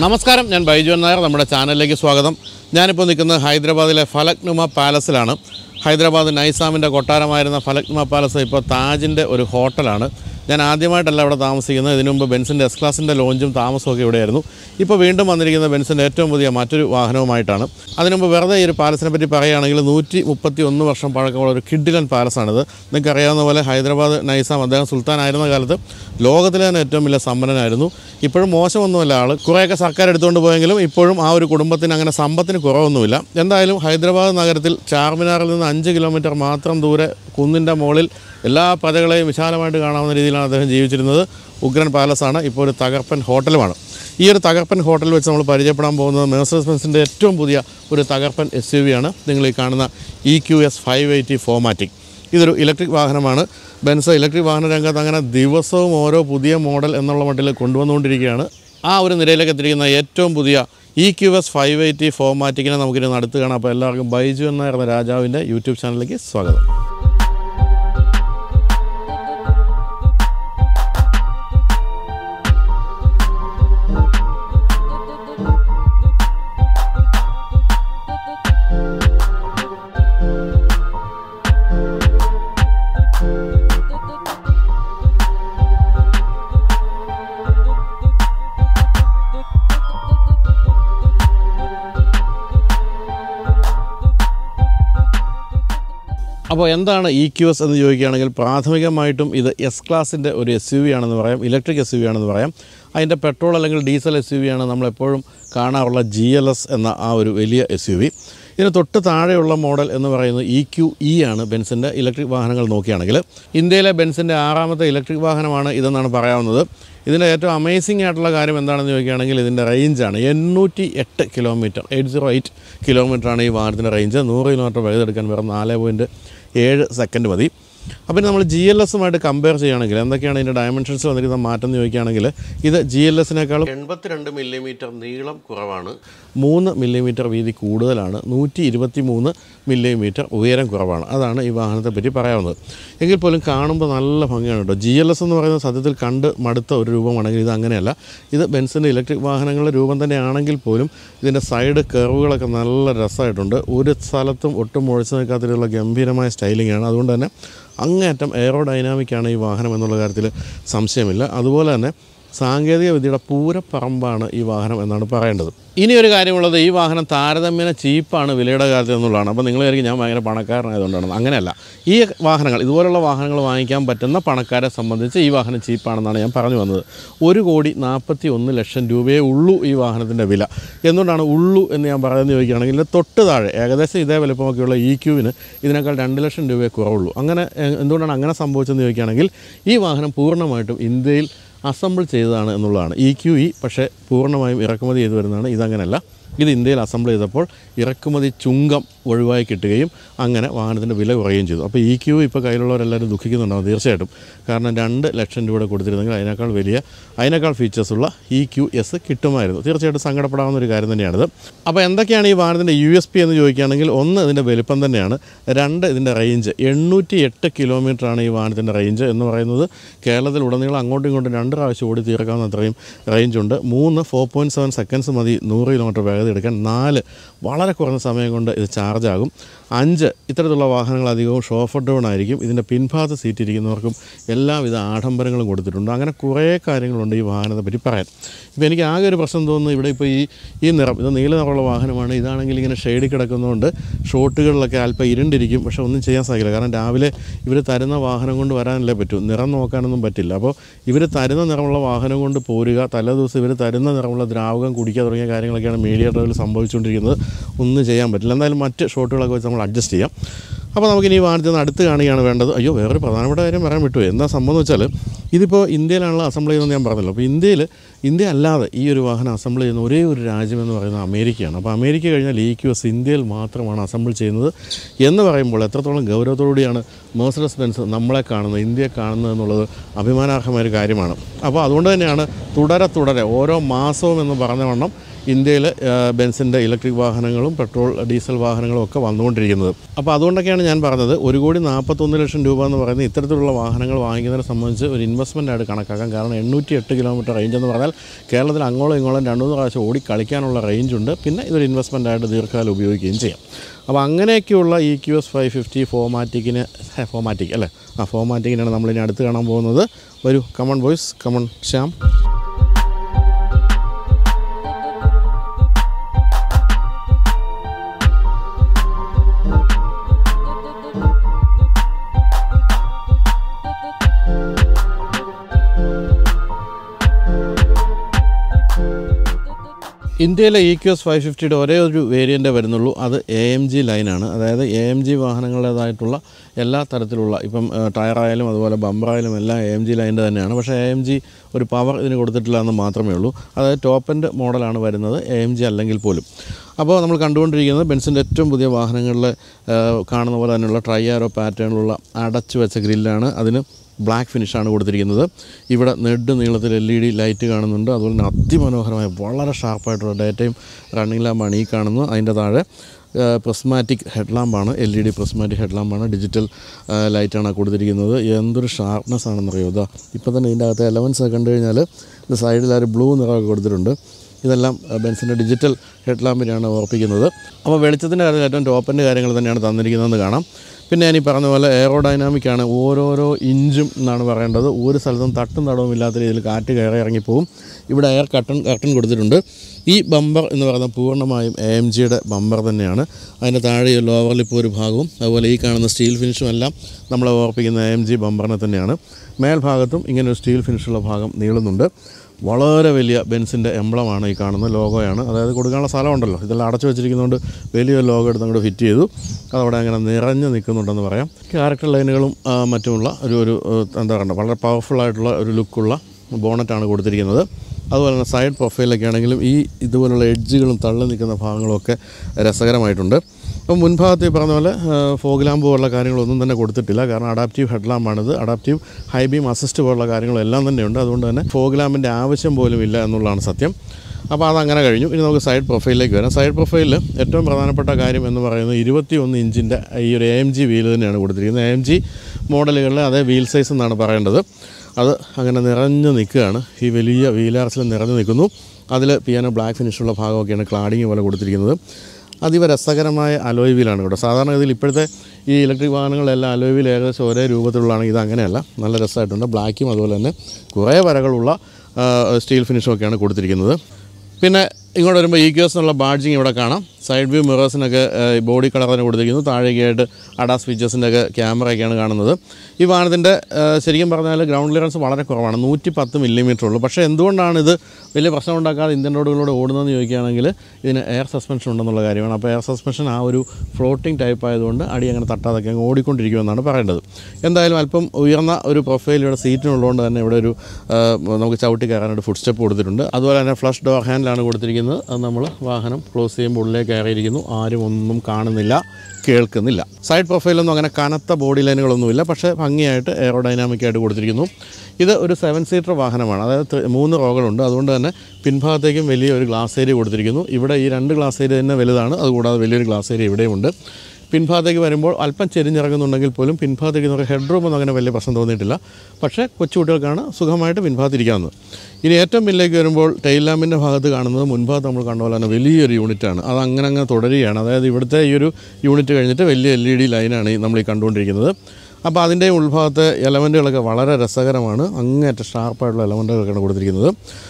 നമസ്കാരം ഞാൻ ബൈജു നായർ നമ്മുടെ ചാനലിലേക്ക് സ്വാഗതം ഞാനിപ്പോൾ നിൽക്കുന്നത് ഹൈദരാബാദിലെ ഫലക്നുമ പാലസിലാണ് ഹൈദരാബാദ് നൈസാമിൻ്റെ കൊട്ടാരമായിരുന്ന ഫലക്നുമ പാലസ് ഇപ്പോൾ താജിൻ്റെ ഒരു ഹോട്ടലാണ് ഞാൻ ആദ്യമായിട്ടല്ല ഇവിടെ താമസിക്കുന്നത് ഇതിനു മുമ്പ് ബെൻസിൻ്റെ എസ് ക്ലാസിൻ്റെ ലോഞ്ചും താമസമൊക്കെ ഇവിടെയായിരുന്നു ഇപ്പോൾ വീണ്ടും വന്നിരിക്കുന്ന ബെൻസിൻ്റെ ഏറ്റവും പുതിയ മറ്റൊരു വാഹനവുമായിട്ടാണ് അതിനുമുമ്പ് വെറുതെ ഈ ഒരു പാലസിനെ പറ്റി പറയുകയാണെങ്കിൽ നൂറ്റി മുപ്പത്തി ഒന്ന് വർഷം പഴക്കമുള്ള ഒരു കിഡിലൻ പാലസാണിത് നിങ്ങൾക്ക് അറിയാവുന്ന പോലെ ഹൈദരാബാദ് നൈസാം അദ്ദേഹം സുൽത്താൻ ആയിരുന്ന കാലത്ത് ലോകത്തിലെ തന്നെ ഏറ്റവും വലിയ സമ്പന്നനായിരുന്നു ഇപ്പോഴും മോശമൊന്നുമല്ല ആൾ കുറേയൊക്കെ സർക്കാർ എടുത്തുകൊണ്ട് പോയെങ്കിലും ഇപ്പോഴും ആ ഒരു കുടുംബത്തിന് അങ്ങനെ സമ്പത്തിന് കുറവൊന്നുമില്ല എന്തായാലും ഹൈദരാബാദ് നഗരത്തിൽ ചാർമിനാറിൽ നിന്ന് അഞ്ച് കിലോമീറ്റർ മാത്രം ദൂരെ കുന്നിൻ്റെ മുകളിൽ എല്ലാ പ്രജകളെയും വിശാലമായിട്ട് കാണാവുന്ന രീതിയിലാണ് അദ്ദേഹം ജീവിച്ചിരുന്നത് ഉഗ്രൻ പാലസാണ് ഇപ്പോൾ ഒരു തകർപ്പൻ ഹോട്ടലുമാണ് ഈ ഒരു തകർപ്പൻ ഹോട്ടൽ വെച്ച് നമ്മൾ പരിചയപ്പെടാൻ പോകുന്നത് മേഴ്സസ് ബെൻസിൻ്റെ ഏറ്റവും പുതിയ ഒരു തകർപ്പൻ എസ് യു വി ആണ് നിങ്ങൾ ഈ കാണുന്ന E Q S five eighty ഫോമാറ്റിക് ഇതൊരു ഇലക്ട്രിക് വാഹനമാണ് ബെൻസ് ഇലക്ട്രിക് വാഹന രംഗത്ത് അങ്ങനെ ദിവസവും ഓരോ പുതിയ മോഡൽ എന്നുള്ള മട്ടിൽ കൊണ്ടുവന്നുകൊണ്ടിരിക്കുകയാണ് ആ ഒരു നിലയിലേക്ക് എത്തിയിരിക്കുന്ന ഏറ്റവും പുതിയ E Q S five eighty ഫോമാറ്റിക്കിനെ നമുക്കിനി അടുത്ത് കാണാം അപ്പോൾ എല്ലാവർക്കും ബൈജു എന്നായിരുന്ന രാജാവിൻ്റെ യൂട്യൂബ് ചാനലിലേക്ക് സ്വാഗതം അപ്പോൾ എന്താണ് ഇ ക്യു എസ് എന്ന് ചോദിക്കുകയാണെങ്കിൽ പ്രാഥമികമായിട്ടും ഇത് എസ് ക്ലാസിൻ്റെ ഒരു എസ് യു വി ആണെന്ന് പറയാം ഇലക്ട്രിക് എസ് യു വി ആണെന്ന് പറയാം അതിൻ്റെ പെട്രോൾ അല്ലെങ്കിൽ ഡീസൽ എസ് യു വി ആണ് നമ്മളെപ്പോഴും കാണാറുള്ള ജി എൽ എസ് എന്ന ആ ഒരു വലിയ എസ് യു വി ഇതിന് തൊട്ട് താഴെയുള്ള മോഡൽ എന്ന് പറയുന്നത് ഇ ക്യു ഇ ആണ് ബെൻസിൻ്റെ ഇലക്ട്രിക് വാഹനങ്ങൾ നോക്കുകയാണെങ്കിൽ ഇന്ത്യയിലെ ബെൻസിൻ്റെ ആറാമത്തെ ഇലക്ട്രിക് വാഹനമാണ് ഇതെന്നാണ് പറയാവുന്നത് ഇതിൻ്റെ ഏറ്റവും അമേസിംഗ് ആയിട്ടുള്ള കാര്യം എന്താണെന്ന് ചോദിക്കുകയാണെങ്കിൽ ഇതിൻ്റെ റേഞ്ചാണ് എണ്ണൂറ്റി എട്ട് കിലോമീറ്റർ എയ്റ്റ് സീറോ എയ്റ്റ് കിലോമീറ്ററാണ് ഈ വാഹനത്തിൻ്റെ റേഞ്ച് നൂറ് കിലോമീറ്റർ വേഗതെടുക്കാൻ വെറും നാല് പോയിൻറ്റ് ഏഴ് സെക്കൻഡ് മതി അപ്പോൾ നമ്മൾ ജി എൽ എസുമായിട്ട് കമ്പയർ ചെയ്യുകയാണെങ്കിൽ എന്തൊക്കെയാണ് ഇതിൻ്റെ ഡയമെൻഷൻസ് വന്നിരിക്കുന്ന മാറ്റം എന്ന് ചോദിക്കുകയാണെങ്കിൽ ഇത് ജി എൽ എസിനേക്കാളും എൺപത്തിരണ്ട് മില്ലിമീറ്റർ നീളം കുറവാണ് മൂന്ന് മില്ലിമീറ്റർ വീതി കൂടുതലാണ് നൂറ്റി ഇരുപത്തി മൂന്ന് മില്ലിമീറ്റർ ഉയരം കുറവാണ് അതാണ് ഈ വാഹനത്തെ പറ്റി പറയാവുന്നത് എങ്കിൽ പോലും കാണുമ്പോൾ നല്ല ഭംഗിയാണ് കേട്ടോ ജി എൽ എസ് എന്ന് പറയുന്നത് സത്യത്തിൽ കണ്ട് മടുത്ത ഒരു രൂപമാണെങ്കിൽ ഇത് അങ്ങനെയല്ല ഇത് ബെൻസിൻ്റെ ഇലക്ട്രിക് വാഹനങ്ങളുടെ രൂപം തന്നെയാണെങ്കിൽ പോലും ഇതിൻ്റെ സൈഡ് കർവുകളൊക്കെ നല്ല രസമായിട്ടുണ്ട് ഒരു സ്ഥലത്തും ഒട്ടും മുഴച്ചു നിൽക്കാത്തതിലുള്ള ഗംഭീരമായ സ്റ്റൈലിംഗ് ആണ് അതുകൊണ്ട് തന്നെ അങ്ങേയറ്റം എയറോ ഡൈനാമിക്കാണ് ഈ വാഹനം എന്നുള്ള കാര്യത്തിൽ സംശയമില്ല അതുപോലെ തന്നെ സാങ്കേതിക വിദ്യയുടെ പൂരപ്പറമ്പാണ് ഈ വാഹനം എന്നാണ് പറയേണ്ടത് ഇനി ഒരു കാര്യമുള്ളത് ഈ വാഹനം താരതമ്യേന ചീപ്പാണ് വിലയുടെ കാര്യത്തിൽ എന്നുള്ളതാണ് അപ്പോൾ നിങ്ങൾ വിചാരിക്കും ഞാൻ ഭയങ്കര പണക്കാരനായതുകൊണ്ടാണ് അങ്ങനെയല്ല ഈ വാഹനങ്ങൾ ഇതുപോലുള്ള വാഹനങ്ങൾ വാങ്ങിക്കാൻ പറ്റുന്ന പണക്കാരെ സംബന്ധിച്ച് ഈ വാഹനം ചീപ്പാണെന്നാണ് ഞാൻ പറഞ്ഞു വന്നത് ഒരു കോടി നാൽപ്പത്തി ഒന്ന് ലക്ഷം രൂപയേ ഉള്ളൂ ഈ വാഹനത്തിൻ്റെ വില എന്തുകൊണ്ടാണ് ഉള്ളൂ എന്ന് ഞാൻ പറയുന്നത് ചോദിക്കുകയാണെങ്കിൽ ഇതിൻ്റെ തൊട്ട് താഴെ ഏകദേശം ഇതേ വലുപ്പമൊക്കെയുള്ള ഇ ക്യൂവിന് ഇതിനേക്കാൾ രണ്ട് ലക്ഷം രൂപയെ കുറവുള്ളൂ അങ്ങനെ എ- എന്തുകൊണ്ടാണ് അങ്ങനെ സംഭവിച്ചതെന്ന് ചോദിക്കുകയാണെങ്കിൽ ഈ വാഹനം പൂർണ്ണമായിട്ടും ഇന്ത്യയിൽ അസംബിൾ ചെയ്തതാണ് എന്നുള്ളതാണ് ഇ ക്യു ഇ പക്ഷേ പൂർണ്ണമായും ഇറക്കുമതി ചെയ്തു വരുന്നതാണ് ഇതങ്ങനെയല്ല ഇത് ഇന്ത്യയിൽ അസംബിൾ ചെയ്തപ്പോൾ ഇറക്കുമതി ചുങ്കം ഒഴിവായി കിട്ടുകയും അങ്ങനെ വാഹനത്തിൻ്റെ വില കുറയുകയും ചെയ്തു അപ്പോൾ ഇ ക്യു ഇപ്പോൾ കയ്യിലുള്ളവരെല്ലാവരും ദുഃഖിക്കുന്നുണ്ടാവും തീർച്ചയായിട്ടും കാരണം രണ്ട് ലക്ഷം രൂപയുടെ കൊടുത്തിരുന്നെങ്കിൽ അതിനേക്കാൾ വലിയ അതിനേക്കാൾ ഫീച്ചേഴ്സുള്ള ഇ ക്യു എസ് കിട്ടുമായിരുന്നു തീർച്ചയായിട്ടും സങ്കടപ്പെടാവുന്ന ഒരു കാര്യം തന്നെയാണിത് അപ്പോൾ എന്തൊക്കെയാണ് ഈ വാഹനത്തിൻ്റെ യു എസ് പി എന്ന് ചോദിക്കുകയാണെങ്കിൽ ഒന്ന് ഇതിൻ്റെ വലുപ്പം തന്നെയാണ് രണ്ട് ഇതിൻ്റെ റേഞ്ച് എണ്ണൂറ്റി എട്ട് കിലോമീറ്ററാണ് ഈ വാഹനത്തിൻ്റെ റേഞ്ച് എന്ന് പറയുന്നത് കേരളത്തിൽ ഉടനീളം അങ്ങോട്ടും ഇങ്ങോട്ടും രണ്ട് പ്രാവശ്യം ഓടി തീർക്കാവുന്ന അത്രയും റേഞ്ചുണ്ട് മൂന്ന് ഫോർ പോയിൻറ്റ് സെവൻ സെക്കൻഡ്സ് മതി നൂറ് കിലോമീറ്റർ വേഗത എടുക്കാൻ നാല് വളരെ കുറഞ്ഞ സമയം കൊണ്ട് ഇത് ചാർജ് ആകും അഞ്ച് ഇത്തരത്തിലുള്ള വാഹനങ്ങൾ അധികവും ഷോഫർ ഡൗൺ ആയിരിക്കും ഇതിൻ്റെ പിൻഭാഗത്ത് സീറ്റ് ഇരിക്കുന്നവർക്കും എല്ലാവിധ ആഡംബരങ്ങളും കൊടുത്തിട്ടുണ്ട് അങ്ങനെ കുറേ കാര്യങ്ങളുണ്ട് ഈ വാഹനത്തെ പറ്റി പറയാൻ ഇപ്പോൾ എനിക്ക് ആകെ ഒരു പ്രശ്നം തോന്നുന്നു ഇവിടെ ഇപ്പോൾ ഈ ഈ നിറം ഇത് നീല നിറമുള്ള വാഹനമാണ് ഇതാണെങ്കിൽ ഇങ്ങനെ ഷെയ്ഡിൽ കിടക്കുന്നതുകൊണ്ട് ഷോട്ടുകളിലൊക്കെ അല്പം ഇരുണ്ടിരിക്കും പക്ഷേ ഒന്നും ചെയ്യാൻ സാധിക്കില്ല കാരണം രാവിലെ ഇവർ തരുന്ന വാഹനം കൊണ്ട് വരാനല്ലേ പറ്റൂ നിറം നോക്കാനൊന്നും പറ്റില്ല അപ്പോൾ ഇവർ തരുന്ന നിറമുള്ള വാഹനം കൊണ്ട് പോരുക തലേ ദിവസം ഇവർ തരുന്ന നിറമുള്ള ദ്രാവകം കുടിക്കുക തുടങ്ങിയ കാര്യങ്ങളൊക്കെയാണ് മീഡിയ ഡ്രൈവിൽ സംഭവിച്ചുകൊണ്ടിരിക്കുന്നത് ഒന്നും ചെയ്യാൻ പറ്റില്ല എന്തായാലും മറ്റ് ഷോട്ടുകളൊക്കെ വെച്ച് നമ്മൾ അഡ്ജസ്റ്റ് ചെയ്യാം അപ്പോൾ നമുക്കിനി ഈ വാഹനത്തിൽ നിന്ന് അടുത്ത് കാണുകയാണ് വേണ്ടത് അയ്യോ വേറൊരു പ്രധാനപ്പെട്ട കാര്യം പറയാൻ വിട്ടുപോയി എന്താ സംഭവം എന്ന് വെച്ചാൽ ഇതിപ്പോൾ ഇന്ത്യയിലാണല്ലോ അസംബിൾ ചെയ്യുന്നത് ഞാൻ പറഞ്ഞല്ലോ അപ്പോൾ ഇന്ത്യയിൽ ഇന്ത്യ അല്ലാതെ ഈ ഒരു വാഹനം അസംബിൾ ചെയ്യുന്ന ഒരേ ഒരു രാജ്യം എന്ന് പറയുന്നത് അമേരിക്കയാണ് അപ്പോൾ അമേരിക്ക കഴിഞ്ഞാൽ ഈ ക്യു എസ് ഇന്ത്യയിൽ മാത്രമാണ് അസംബിൾ ചെയ്യുന്നത് എന്ന് പറയുമ്പോൾ എത്രത്തോളം ഗൗരവത്തോടുകൂടിയാണ് മേഴ്സഡസ് ബെൻസ് നമ്മളെ കാണുന്നത് ഇന്ത്യയെ കാണുന്നത് എന്നുള്ളത് അഭിമാനാർഹമായ ഒരു കാര്യമാണ് അപ്പോൾ അതുകൊണ്ട് തന്നെയാണ് തുടരെ തുടരെ ഓരോ മാസവും എന്ന് പറഞ്ഞ വണ്ണം ഇന്ത്യയിൽ ബെൻസിൻ്റെ ഇലക്ട്രിക് വാഹനങ്ങളും പെട്രോൾ ഡീസൽ വാഹനങ്ങളും ഒക്കെ വന്നുകൊണ്ടിരിക്കുന്നത് അപ്പോൾ അതുകൊണ്ടൊക്കെയാണ് ഞാൻ പറഞ്ഞത് ഒരു കോടി നാൽപ്പത്തൊന്ന് ലക്ഷം രൂപ എന്ന് പറയുന്നത് ഇത്തരത്തിലുള്ള വാഹനങ്ങൾ വാങ്ങിക്കുന്നതിനെ സംബന്ധിച്ച് ഒരു ഇൻവെസ്റ്റ്മെൻ്റ് ആയിട്ട് കണക്കാക്കാം കാരണം എണ്ണൂറ്റി എട്ട് കിലോമീറ്റർ റേഞ്ച് എന്ന് പറഞ്ഞാൽ കേരളത്തിൽ അങ്ങോളം ഇങ്ങോളം രണ്ടു മൂന്ന് പ്രാവശ്യം ഓടി കളിക്കാനുള്ള റേഞ്ച് ഉണ്ട് പിന്നെ ഇതൊരു ഇൻവെസ്റ്റ്മെൻ്റ് ആയിട്ട് ദീർഘകാലം ഉപയോഗിക്കുകയും ചെയ്യാം അപ്പോൾ അങ്ങനെയൊക്കെയുള്ള E Q S five fifty ഫോമാറ്റിക്കിന് ഫോമാറ്റിക് അല്ലേ ആ ഫോമാറ്റിക്കിനാണ് നമ്മളിനി അടുത്ത് കാണാൻ പോകുന്നത് വരൂ കമൺ ബോയ്സ് കമൺ ശ്യാം ഇന്ത്യയിലെ ഇ ക്യു എസ് ഫൈവ് ഫിഫ്റ്റിയുടെ ഒരേ ഒരു വേരിയൻ്റേ വരുന്നുള്ളൂ അത് എ എം ജി ലൈനാണ് അതായത് എ എം ജി വാഹനങ്ങളുടേതായിട്ടുള്ള എല്ലാ തരത്തിലുള്ള ഇപ്പം ഏഹ്, ടയറായാലും അതുപോലെ ബമ്പറായാലും എല്ലാം എ എം ജി ലൈൻ്റെ തന്നെയാണ് പക്ഷേ എ എം ജി ഒരു പവർ ഇതിന് കൊടുത്തിട്ടില്ല എന്ന് മാത്രമേ ഉള്ളൂ അതായത് ടോപ്പ് എൻഡ് മോഡലാണ് വരുന്നത് എ എം ജി അല്ലെങ്കിൽ പോലും അപ്പോൾ നമ്മൾ കണ്ടുകൊണ്ടിരിക്കുന്നത് ബെൻസിൻ്റെ ഏറ്റവും പുതിയ വാഹനങ്ങളിൽ ഏഹ്, കാണുന്ന പോലെ തന്നെയുള്ള ട്രൈ ആരോ പാറ്റേണിലുള്ള അടച്ചു വെച്ച ഗ്രില്ലാണ് അതിന് ബ്ലാക്ക് ഫിനിഷാണ് കൊടുത്തിരിക്കുന്നത് ഇവിടെ നെഡ് നീളത്തിൽ എൽ ഇ ഡി ലൈറ്റ് കാണുന്നുണ്ട് അതുപോലെ തന്നെ അതിമനോഹരമായ വളരെ ഷാർപ്പായിട്ടുള്ള ഡേറ്റയും റണ്ണിംഗ് ലാമ്പാണ് ഈ കാണുന്നത് അതിൻ്റെ താഴെ പ്രിസ്മാറ്റിക് ഹെഡ് ലാമ്പാണ് L E D prismatic head ലാമ്പാണ് ഡിജിറ്റൽ ലൈറ്റാണ് കൊടുത്തിരിക്കുന്നത് എന്തൊരു ഷാർപ്നെസ് ആണെന്നറിയോ ഇതാ ഇപ്പോൾ തന്നെ ഇതിൻ്റെ അകത്ത് എലവൻസ് കണ്ടു കഴിഞ്ഞാൽ ഇത് സൈഡിൽ ആ ഒരു ബ്ലൂ നിറമൊക്കെ കൊടുത്തിട്ടുണ്ട് ഇതെല്ലാം ബെൻസിൻ്റെ ഡിജിറ്റൽ ഹെഡ് ലാമ്പിനെയാണ് ഓർപ്പിക്കുന്നത് അപ്പോൾ വെളിച്ചത്തിൻ്റെ കാര്യത്തിൽ ഏറ്റവും ടോപ്പിൻ്റെ കാര്യങ്ങൾ തന്നെയാണ് തന്നിരിക്കുന്നതെന്ന് കാണാം പിന്നെ ഞാൻ ഈ പറഞ്ഞ പോലെ എയറോഡൈനാമിക് ആണ് ഓരോരോ ഇഞ്ചും എന്നാണ് പറയേണ്ടത് ഒരു സ്ഥലത്തും തട്ടും തടവും ഇല്ലാത്ത രീതിയിൽ കാറ്റ് കയറി ഇറങ്ങിപ്പോവും ഇവിടെ എയർ കട്ടൺ കർട്ടൻ കൊടുത്തിട്ടുണ്ട് ഈ ബമ്പർ എന്ന് പറയുന്നത് പൂർണ്ണമായും എ എം ജിയുടെ ബമ്പർ തന്നെയാണ് അതിൻ്റെ താഴെ ഈ ലോവർ ലിപ്പ് ഒരു ഭാഗവും അതുപോലെ ഈ കാണുന്ന സ്റ്റീൽ ഫിനിഷും എല്ലാം നമ്മളെ ഓർപ്പിക്കുന്ന എ എം ജി ബമ്പറിനെ തന്നെയാണ് മേൽഭാഗത്തും ഇങ്ങനെ ഒരു സ്റ്റീൽ ഫിനിഷുള്ള ഭാഗം നീളുന്നുണ്ട് വളരെ വലിയ ബെൻസിൻ്റെ എംബ്ലമാണ് ഈ കാണുന്ന ലോഗോയാണ് അതായത് കൊടുക്കാനുള്ള സ്ഥലമുണ്ടല്ലോ ഇതെല്ലാം അടച്ചു വെച്ചിരിക്കുന്നതുകൊണ്ട് വലിയൊരു ലോഗോ എടുത്ത് അങ്ങോട്ട് ഫിറ്റ് ചെയ്തു അതവിടെ അങ്ങനെ നിറഞ്ഞു നിൽക്കുന്നുണ്ടെന്ന് പറയാം ക്യാരക്ടർ ലൈനുകളും ആ, മറ്റുമുള്ള ഒരു ഒരു ഏഹ്, എന്താ പറയുക വളരെ പവർഫുൾ ആയിട്ടുള്ള ഒരു ലുക്കുള്ള ബോണറ്റാണ് കൊടുത്തിരിക്കുന്നത് അതുപോലെ തന്നെ സൈഡ് പ്രൊഫൈലൊക്കെ ആണെങ്കിലും ഈ ഇതുപോലുള്ള എഡ്ജുകളും തള്ളി നിൽക്കുന്ന ഭാഗങ്ങളൊക്കെ രസകരമായിട്ടുണ്ട് അപ്പം മുൻഭാഗത്ത് ഈ പറഞ്ഞ പോലെ ഫോഗ് ലാമ്പ് പോലുള്ള കാര്യങ്ങളൊന്നും തന്നെ കൊടുത്തിട്ടില്ല കാരണം അഡാപ്റ്റീവ് ഹെഡ് ലാമ്പാണിത് അഡാപ്റ്റീവ് ഹൈ ബീം അസിസ്റ്റ് പോലുള്ള കാര്യങ്ങളെല്ലാം തന്നെയുണ്ട് അതുകൊണ്ട് തന്നെ ഫോഗ് ലാമ്പിൻ്റെ ആവശ്യം പോലും ഇല്ല എന്നുള്ളതാണ് സത്യം അപ്പോൾ അതങ്ങനെ കഴിഞ്ഞു ഇനി നമുക്ക് സൈഡ് പ്രൊഫൈലിലേക്ക് വരാം സൈഡ് പ്രൊഫൈലിൽ ഏറ്റവും പ്രധാനപ്പെട്ട കാര്യം എന്ന് പറയുന്നത് ഇരുപത്തി ഒന്ന് ഇഞ്ചിൻ്റെ ഈ ഒരു എ എം ജി വീൽ തന്നെയാണ് കൊടുത്തിരിക്കുന്നത് എ എം ജി മോഡലുകളിൽ അതേ വീൽ സൈസ് എന്നാണ് പറയേണ്ടത് അത് അങ്ങനെ നിറഞ്ഞു നിൽക്കുകയാണ് ഈ വലിയ വീലാർസിൽ നിറഞ്ഞു നിൽക്കുന്നു അതിൽ പിയാനോ ബ്ലാക്ക് ഫിനിഷുള്ള ഭാഗമൊക്കെയാണ് ക്ലാഡിങ് പോലെ കൊടുത്തിരിക്കുന്നത് അതീവ രസകരമായ അലോയ് വീലാണ് കേട്ടോ സാധാരണ ഇതിൽ ഇപ്പോഴത്തെ ഈ ഇലക്ട്രിക് വാഹനങ്ങളെല്ലാം അലോയ് വീൽ ഏകദേശം ഒരേ രൂപത്തിലുള്ളതാണ് ഇത് അങ്ങനെയല്ല നല്ല രസമായിട്ടുണ്ട് ബ്ലാക്കും അതുപോലെ തന്നെ കുറേ വരകളുള്ള ആ, സ്റ്റീൽ ഫിനിഷും ഒക്കെയാണ് കൊടുത്തിരിക്കുന്നത് പിന്നെ ഇങ്ങോട്ട് വരുമ്പോൾ ഇ ക്യൂസ് എന്നുള്ള ബാഡ്ജിങ് ഇവിടെ കാണാം സൈഡ് വ്യൂ മിറേഴ്സിനൊക്കെ ബോഡി കളർ തന്നെ കൊടുത്തിരിക്കുന്നു താഴേക്കായിട്ട് അഡാസ് ഫീച്ചേഴ്സിൻ്റെ ഒക്കെ ക്യാമറയൊക്കെയാണ് കാണുന്നത് ഈ വാഹനത്തിൻ്റെ ശരിക്കും പറഞ്ഞാൽ ഗ്രൗണ്ട് ക്ലിയറൻസ് വളരെ കുറവാണ് നൂറ്റി പത്ത് മില്ലിമീറ്റർ ഉള്ളൂ പക്ഷേ എന്തുകൊണ്ടാണ് ഇത് വലിയ പ്രശ്നം ഉണ്ടാക്കാതെ ഇന്ത്യൻ റോഡുകളിലൂടെ ഓടുന്നതെന്ന് ചോദിക്കുകയാണെങ്കിൽ ഇതിന് എയർ സസ്പെൻഷൻ ഉണ്ടെന്നുള്ള കാര്യമാണ് അപ്പോൾ എയർ സസ്പെൻഷൻ ആ ഒരു ഫ്ലോട്ടിംഗ് ടൈപ്പ് ആയതുകൊണ്ട് അടി അങ്ങനെ തട്ടാതൊക്കെ അങ്ങ് ഓടിക്കൊണ്ടിരിക്കുമെന്നാണ് പറയേണ്ടത് എന്തായാലും അല്പം ഉയർന്ന ഒരു പ്രൊഫൈൽ ഇവിടെ സീറ്റിനുള്ളതുകൊണ്ട് തന്നെ ഇവിടെ ഒരു ആ, നമുക്ക് ചവിട്ടി കയറാനായിട്ട് ഫുഡ് സ്റ്റെപ്പ് കൊടുത്തിട്ടുണ്ട് അതുപോലെ തന്നെ ഫ്ലഷ് ഡോർ ഹാൻഡിലാണ് കൊടുത്തിരിക്കുന്നത് അത് നമ്മൾ വാഹനം ക്ലോസ് ചെയ്യുമ്പോൾ ഉള്ളിലേക്ക് കയറിയിരിക്കുന്നു ആരും ഒന്നും കാണുന്നില്ല കേൾക്കുന്നില്ല സൈഡ് പ്രൊഫൈലൊന്നും അങ്ങനെ കനത്ത ബോഡി ലൈനുകളൊന്നുമില്ല പക്ഷേ ഭംഗിയായിട്ട് എയറോഡൈനാമിക് ആയിട്ട് കൊടുത്തിരിക്കുന്നു ഇത് ഒരു സെവൻ സീറ്റർ വാഹനമാണ് അതായത് ത്രി- മൂന്ന് റോകളുണ്ട് അതുകൊണ്ട് തന്നെ പിൻഭാഗത്തേക്കും വലിയ ഒരു ഗ്ലാസ് ഏരിയ കൊടുത്തിരിക്കുന്നു ഇവിടെ ഈ രണ്ട് ഗ്ലാസ് ഏരിയ തന്നെ വലുതാണ് അതുകൂടാതെ വലിയൊരു ഗ്ലാസ് ഏരിയ ഇവിടെയുമുണ്ട് പിൻഭാഗത്തേക്ക് വരുമ്പോൾ അല്പം ചെരിഞ്ഞിറങ്ങുന്നുണ്ടെങ്കിൽ പോലും പിൻഭാഗത്തേക്ക് നമുക്ക് ഹെഡ് റൂമൊന്നും അങ്ങനെ വലിയ പ്രശ്നം തോന്നിയിട്ടില്ല പക്ഷേ കൊച്ചുകുട്ടികൾക്കാണ് സുഖമായിട്ട് പിൻഭാഗത്തിരിക്കാവുന്നത് ഇനി ഏറ്റവും പിന്നിലേക്ക് വരുമ്പോൾ ടെയിൽ ലാമ്പിൻ്റെ ഭാഗത്ത് കാണുന്നത് മുൻഭാഗത്ത് നമ്മൾ കണ്ട പോലെ തന്നെ വലിയൊരു യൂണിറ്റാണ് അത് അങ്ങനെ അങ്ങ് തുടരുകയാണ് അതായത് ഇവിടുത്തെ ഈ ഒരു യൂണിറ്റ് കഴിഞ്ഞിട്ട് വലിയ എൽ ഇ ഡി ലൈനാണ് ഈ നമ്മൾ ഈ കണ്ടുകൊണ്ടിരിക്കുന്നത് അപ്പോൾ അതിൻ്റെ ഉൾഭാഗത്തെ എലമെൻറ്റുകളൊക്കെ വളരെ രസകരമാണ് അങ്ങേറ്റ ഷാർപ്പായിട്ടുള്ള എലമെൻറ്റുകളൊക്കെയാണ് കൊടുത്തിരിക്കുന്നത്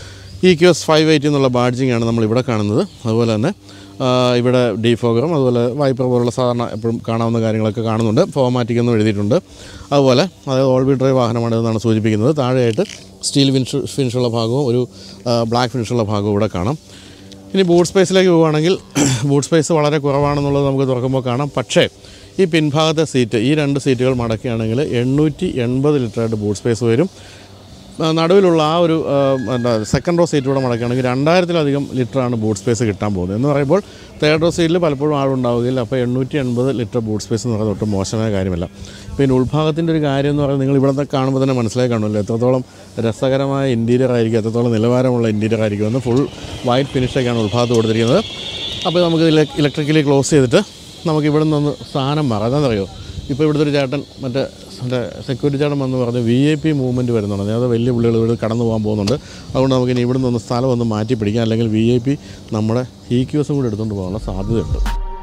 E Q S five eighty എന്നുള്ള ബാഡ്ജിങ് ആണ് നമ്മൾ ഇവിടെ കാണുന്നത് അതുപോലെ തന്നെ ആ, ഇവിടെ ഡീഫോഗറും അതുപോലെ വൈപ്പർ പോലുള്ള സാധാരണ എപ്പോഴും കാണാവുന്ന കാര്യങ്ങളൊക്കെ കാണുന്നുണ്ട് ഫോമാറ്റിക് എന്നും എഴുതിയിട്ടുണ്ട് അതുപോലെ അതായത് ഓൾ വീൽ ഡ്രൈവ് വാഹനമാണ് എന്നാണ് സൂചിപ്പിക്കുന്നത് താഴെയായിട്ട് സ്റ്റീൽ ഫിനിഷ് ഫിനിഷുള്ള ഭാഗവും ഒരു ബ്ലാക്ക് ഫിനിഷുള്ള ഭാഗവും ഇവിടെ കാണാം ഇനി ബൂട്ട് സ്പേസിലേക്ക് പോവുകയാണെങ്കിൽ ബൂട്ട് സ്പേസ് വളരെ കുറവാണെന്നുള്ളത് നമുക്ക് തുറക്കുമ്പോൾ കാണാം പക്ഷേ ഈ പിൻഭാഗത്തെ സീറ്റ് ഈ രണ്ട് സീറ്റുകൾ മടക്കുകയാണെങ്കിൽ എണ്ണൂറ്റി എൺപത് ലിറ്ററായിട്ട് ബൂട്ട് സ്പേസ് വരും ആ, നടുവിലുള്ള ആ ഒരു ആ, എന്താ സെക്കൻഡ് റോ സീറ്റ് കൂടെ മടക്കുകയാണെങ്കിൽ രണ്ടായിരത്തിലധികം ലിറ്ററാണ് ബൂട്ട് സ്പേസ് കിട്ടാൻ പോകുന്നത് എന്ന് പറയുമ്പോൾ തേർഡ് റോ സീറ്റിൽ പലപ്പോഴും ആളുണ്ടാവുകയില്ല അപ്പോൾ എണ്ണൂറ്റി എൺപത് ലിറ്റർ ബൂട്ട് സ്പേസ് എന്ന് പറയുന്നത് ഒട്ടും മോശമായ കാര്യമല്ല പിന്നെ ഉൾഭാഗത്തിൻ്റെ ഒരു കാര്യം എന്ന് പറയുന്നത് നിങ്ങൾ ഇവിടെ കാണുമ്പോൾ തന്നെ മനസ്സിലായി കാണുമല്ലോ എത്രത്തോളം രസകരമായ ഇൻറ്റീരിയർ ആയിരിക്കും എത്രത്തോളം നിലവാരമുള്ള ഇൻറ്റീരിയർ ആയിരിക്കും എന്ന് ഫുൾ വൈറ്റ് ഫിനിഷൊക്കെയാണ് ഉൾഭാഗത്ത് കൊടുത്തിരിക്കുന്നത് അപ്പോൾ നമുക്ക് ഇലക്ട്രിക്കലി ക്ലോസ് ചെയ്തിട്ട് നമുക്ക് ഇവിടെ നിന്ന് സ്ഥാനം മാറാം അതെന്നറിയോ ഇപ്പോൾ ഇവിടുത്തെ ഒരു ചേട്ടൻ മറ്റേ മറ്റേ സെക്യൂരിറ്റി ചേട്ടൻ വന്ന് പറഞ്ഞ് വി ഐ പി മൂവ്മെൻറ്റ് വരുന്നുണ്ട് അതായത് വലിയ പുള്ളികൾ ഇവിടെ കടന്നു പോകാൻ പോകുന്നുണ്ട് അതുകൊണ്ട് നമുക്ക് ഇനി ഇവിടെ നിന്ന് സ്ഥലം ഒന്ന് മാറ്റി പിടിക്കാം അല്ലെങ്കിൽ വി ഐ പി നമ്മുടെ ഇ ക്യൂസും കൂടി എടുത്തുകൊണ്ട് പോകാനുള്ള സാധ്യതയുണ്ട്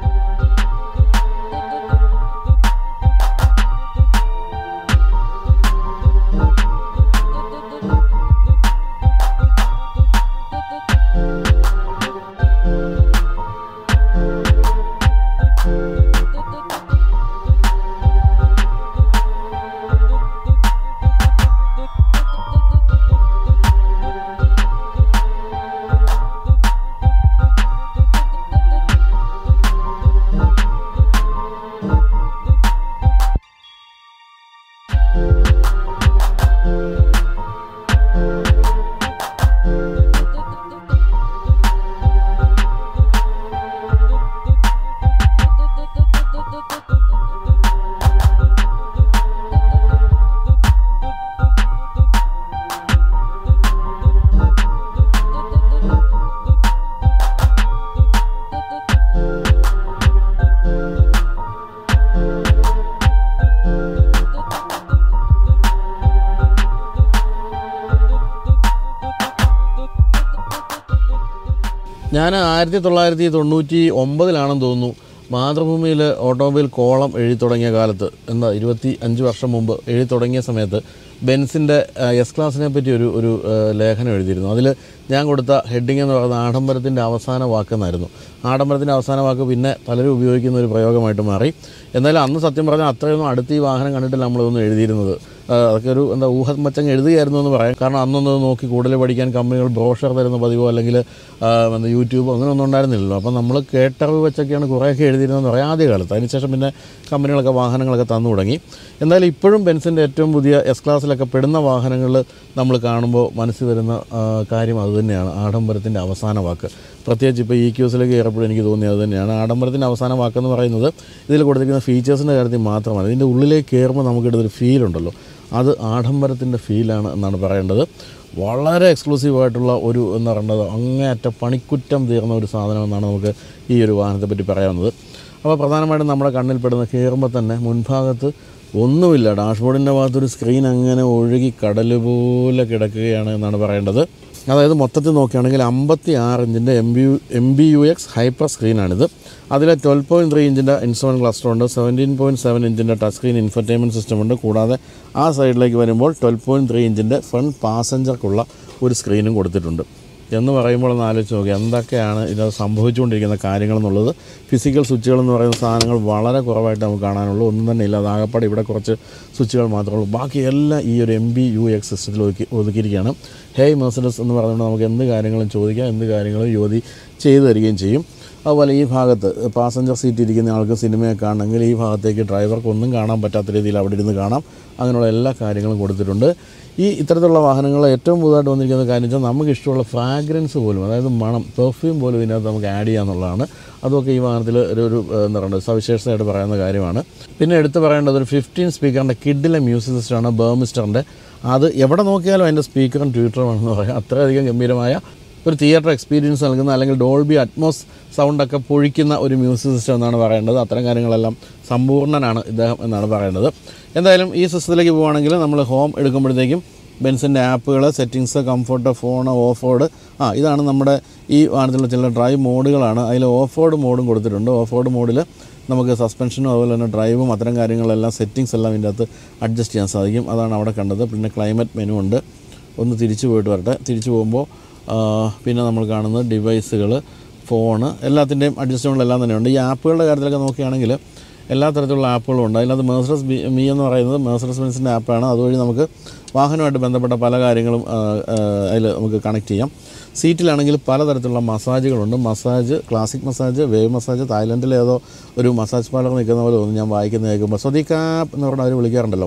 ഞാൻ ആയിരത്തി തൊള്ളായിരത്തി തൊണ്ണൂറ്റി ഒമ്പതിലാണെന്ന് തോന്നുന്നു മാതൃഭൂമിയിൽ ഓട്ടോമൊബൈൽ കോളം എഴുതി തുടങ്ങിയ കാലത്ത് എന്താ ഇരുപത്തി അഞ്ച് വർഷം മുമ്പ് എഴുതി തുടങ്ങിയ സമയത്ത് ബെൻസിൻ്റെ എസ് ക്ലാസിനെ പറ്റി ഒരു ഒരു ആ, ലേഖനം എഴുതിയിരുന്നു അതിൽ ഞാൻ കൊടുത്ത ഹെഡിങ് എന്ന് പറയുന്നത് ആഡംബരത്തിൻ്റെ അവസാന വാക്കെന്നായിരുന്നു ആഡംബരത്തിൻ്റെ അവസാന വാക്ക് പിന്നെ പലരും ഉപയോഗിക്കുന്ന ഒരു പ്രയോഗമായിട്ട് മാറി എന്നാലും അന്ന് സത്യം പറഞ്ഞാൽ അത്രയൊന്നും അടുത്ത് ഈ വാഹനം കണ്ടിട്ടില്ല നമ്മളിതൊന്നും എഴുതിയിരുന്നത് ആ, അതൊക്കെ ഒരു എന്താ ഊഹമച്ചങ്ങ് എഴുതുകയായിരുന്നു എന്ന് പറയാം കാരണം അന്നൊന്ന് നോക്കി കൂടുതൽ പഠിക്കാൻ കമ്പനികൾ ബ്രോഷർ തരുന്ന പതിവോ അല്ലെങ്കിൽ ആ, എന്താ യൂട്യൂബോ അങ്ങനെയൊന്നും ഉണ്ടായിരുന്നില്ലല്ലോ അപ്പം നമ്മൾ കേട്ടറിവ് വെച്ചൊക്കെയാണ് കുറേയൊക്കെ എഴുതിയിരുന്നതെന്ന് പറയാം ആദ്യ കാലത്ത് അതിനുശേഷം പിന്നെ കമ്പനികളൊക്കെ വാഹനങ്ങളൊക്കെ തന്നു തുടങ്ങി എന്നാലും ഇപ്പോഴും ബെൻസിൻ്റെ ഏറ്റവും പുതിയ എസ് ക്ലാസ്സിലൊക്കെ പെടുന്ന വാഹനങ്ങൾ നമ്മൾ കാണുമ്പോൾ മനസ്സിൽ വരുന്ന ആ, കാര്യം അതുതന്നെയാണ് ആഡംബരത്തിൻ്റെ അവസാന വാക്ക് പ്രത്യേകിച്ച് ഇപ്പോൾ ഇ ക്യൂസിലേക്ക് കയറപ്പോഴും എനിക്ക് തോന്നിയത് അത് തന്നെയാണ് ആഡംബരത്തിൻ്റെ അവസാന വാക്കെന്ന് പറയുന്നത് ഇതിൽ കൊടുത്തിരിക്കുന്ന ഫീച്ചേഴ്സിൻ്റെ കാര്യത്തിൽ മാത്രമാണ് ഇതിൻ്റെ ഉള്ളിലേക്ക് കയറുമ്പോൾ നമുക്കിടുന്നൊരു ഫീൽ ഉണ്ടല്ലോ അത് ആഡംബരത്തിൻ്റെ ഫീലാണ് എന്നാണ് പറയേണ്ടത് വളരെ എക്സ്ക്ലൂസീവ് ആയിട്ടുള്ള ഒരു എന്ന് പറയുന്നത് അങ്ങേയറ്റ പണിക്കുറ്റം തീർന്ന ഒരു സാധനം എന്നാണ് നമുക്ക് ഈ ഒരു വാഹനത്തെ പറ്റി പറയാവുന്നത് അപ്പോൾ പ്രധാനമായിട്ടും നമ്മുടെ കണ്ണിൽപ്പെടുന്ന കയറുമ്പോൾ തന്നെ മുൻഭാഗത്ത് ഒന്നുമില്ല ഡാഷ്ബോർഡിൻ്റെ ഭാഗത്തൊരു സ്ക്രീൻ അങ്ങനെ ഒഴുകി കടൽ പോലെ കിടക്കുകയാണ് എന്നാണ് പറയേണ്ടത് അതായത് മൊത്തത്തിൽ നോക്കുകയാണെങ്കിൽ അമ്പത്തി ആറ് ഇഞ്ചിൻ്റെ M B U M B U X hyper സ്ക്രീനാണിത് അതിൽ ട്വൽവ് പോയിൻറ്റ് ത്രീ ഇഞ്ചിൻ്റെ ഇൻസ്ട്രുമെൻറ്റ് ക്ലസ്റ്റർ ഉണ്ട് സെവൻറ്റീൻ പോയിൻറ്റ് സെവൻ ഇഞ്ചിൻ്റെ ടച്ച് സ്ക്രീൻ ഇൻഫർടൈൻമെൻറ്റ് സിസ്റ്റം ഉണ്ട് കൂടാതെ ആ സൈഡിലേക്ക് വരുമ്പോൾ ട്വൽവ് പോയിൻറ്റ് ത്രീ ഇഞ്ചിൻ്റെ ഫ്രണ്ട് പാസഞ്ചർക്കുള്ള ഒരു സ്ക്രീനും കൊടുത്തിട്ടുണ്ട് എന്ന് പറയുമ്പോൾ ഒന്ന് ആലോചിച്ച് നോക്കി എന്തൊക്കെയാണ് ഇതിനകത്ത് സംഭവിച്ചുകൊണ്ടിരിക്കുന്ന കാര്യങ്ങളെന്നുള്ളത് ഫിസിക്കൽ സ്വിച്ചുകൾ എന്ന് പറയുന്ന സാധനങ്ങൾ വളരെ കുറവായിട്ട് നമുക്ക് കാണാനുള്ളൂ ഒന്നും തന്നെ ഇല്ല അത് ആകപ്പാടെ ഇവിടെ കുറച്ച് സ്വിച്ചുകൾ മാത്രമേ ഉള്ളൂ ബാക്കി എല്ലാം ഈ ഒരു എം ബി യു എക്സ് സിസ്റ്റത്തിൽ ഒതുക്കി ഒതുക്കിയിരിക്കുകയാണ് ഹേയ് മെർസിഡസ് എന്ന് പറയുന്നത് നമുക്ക് എന്ത് കാര്യങ്ങളും ചോദിക്കാം എന്ത് കാര്യങ്ങളും യുവതി ചെയ്തു തരികയും ചെയ്യും അതുപോലെ ഈ ഭാഗത്ത് പാസഞ്ചർ സീറ്റ് ഇരിക്കുന്ന ആൾക്ക് സിനിമയൊക്കെ കാണണമെങ്കിൽ ഈ ഭാഗത്തേക്ക് ഡ്രൈവർക്ക് ഒന്നും കാണാൻ പറ്റാത്ത രീതിയിൽ അവിടെ ഇരുന്ന് കാണാം അങ്ങനെയുള്ള എല്ലാ കാര്യങ്ങളും കൊടുത്തിട്ടുണ്ട് ഈ ഇത്തരത്തിലുള്ള വാഹനങ്ങൾ ഏറ്റവും പുതുതായിട്ട് വന്നിരിക്കുന്ന കാര്യം വെച്ചാൽ നമുക്ക് ഇഷ്ടമുള്ള ഫ്രാഗ്രൻസ് പോലും അതായത് മണം പെർഫ്യൂം പോലും ഇതിനകത്ത് നമുക്ക് ആഡ് ചെയ്യാമെന്നുള്ളതാണ് അതൊക്കെ ഈ വാഹനത്തിൽ ഒരു ഒരു ഏഹ്, എന്താ പറയുക സവിശേഷതയായിട്ട് പറയുന്ന കാര്യമാണ് പിന്നെ എടുത്ത് പറയേണ്ടത് ഒരു ഫിഫ്റ്റീൻ സ്പീക്കറിൻ്റെ കിഡിലെ മ്യൂസിക് സിസ്റ്റമാണ് ബേമിസ്റ്ററിൻ്റെ അത് എവിടെ നോക്കിയാലും അതിൻ്റെ സ്പീക്കറും ട്വിറ്ററുമാണെന്ന് പറയാം അത്രയധികം ഗംഭീരമായ ഒരു തിയേറ്റർ എക്സ്പീരിയൻസ് നൽകുന്ന അല്ലെങ്കിൽ ഡോൾബി അറ്റ്മോസ് സൗണ്ടൊക്കെ പൊഴിക്കുന്ന ഒരു മ്യൂസിക് സിസ്റ്റം എന്നാണ് പറയേണ്ടത് അത്തരം കാര്യങ്ങളെല്ലാം സമ്പൂർണ്ണനാണ് ഇദ്ദേഹം എന്നാണ് പറയേണ്ടത് എന്തായാലും ഈ സിസ്റ്റത്തിലേക്ക് പോവുകയാണെങ്കിൽ നമ്മൾ ഹോം എടുക്കുമ്പോഴത്തേക്കും ബെൻസിൻ്റെ ആപ്പുകൾ settings comfort phone off road ആ ഇതാണ് നമ്മുടെ ഈ വാഹനത്തിലുള്ള ചില ഡ്രൈവ് മോഡുകളാണ് അതിൽ ഓഫ് റോഡ് മോഡും കൊടുത്തിട്ടുണ്ട് ഓഫ് റോഡ് മോഡിൽ നമുക്ക് സസ്പെൻഷനും അതുപോലെ തന്നെ ഡ്രൈവും അത്തരം കാര്യങ്ങളെല്ലാം സെറ്റിങ്സ് എല്ലാം ഇതിൻ്റെ അകത്ത് അഡ്ജസ്റ്റ് ചെയ്യാൻ സാധിക്കും അതാണ് അവിടെ കണ്ടത് പിന്നെ ക്ലൈമറ്റ് മെനു ഉണ്ട് ഒന്ന് തിരിച്ചു പോയിട്ട് വരട്ടെ തിരിച്ചു പോകുമ്പോൾ ആ, പിന്നെ നമ്മൾ കാണുന്നത് ഡിവൈസുകൾ ഫോണ് എല്ലാത്തിൻ്റെയും അഡ്ജസ്റ്റബിൾ എല്ലാം തന്നെയുണ്ട് ഈ ആപ്പുകളുടെ കാര്യത്തിലൊക്കെ നോക്കുകയാണെങ്കിൽ എല്ലാ തരത്തിലുള്ള ആപ്പുകളും ഉണ്ട് അതിനകത്ത് മേഴ്സറസ് ബി മീ എന്ന് പറയുന്നത് മേഴ്സറസ് ബെൻസിൻ്റെ ആപ്പാണ് അതുവഴി നമുക്ക് വാഹനമായിട്ട് ബന്ധപ്പെട്ട പല കാര്യങ്ങളും അതിൽ നമുക്ക് കണക്ട് ചെയ്യാം സീറ്റിലാണെങ്കിൽ പലതരത്തിലുള്ള മസാജുകളുണ്ട് massage classic massage wave massage തായ്ലൻഡിലെ ഏതോ ഒരു മസാജ് പാർലർ നിൽക്കുന്ന പോലെ തോന്നുന്നു ഞാൻ വായിക്കുന്ന കേൾക്കുമ്പോൾ സ്വദീകാപ്പ് എന്ന് പറഞ്ഞാൽ അവർ വിളിക്കാറുണ്ടല്ലോ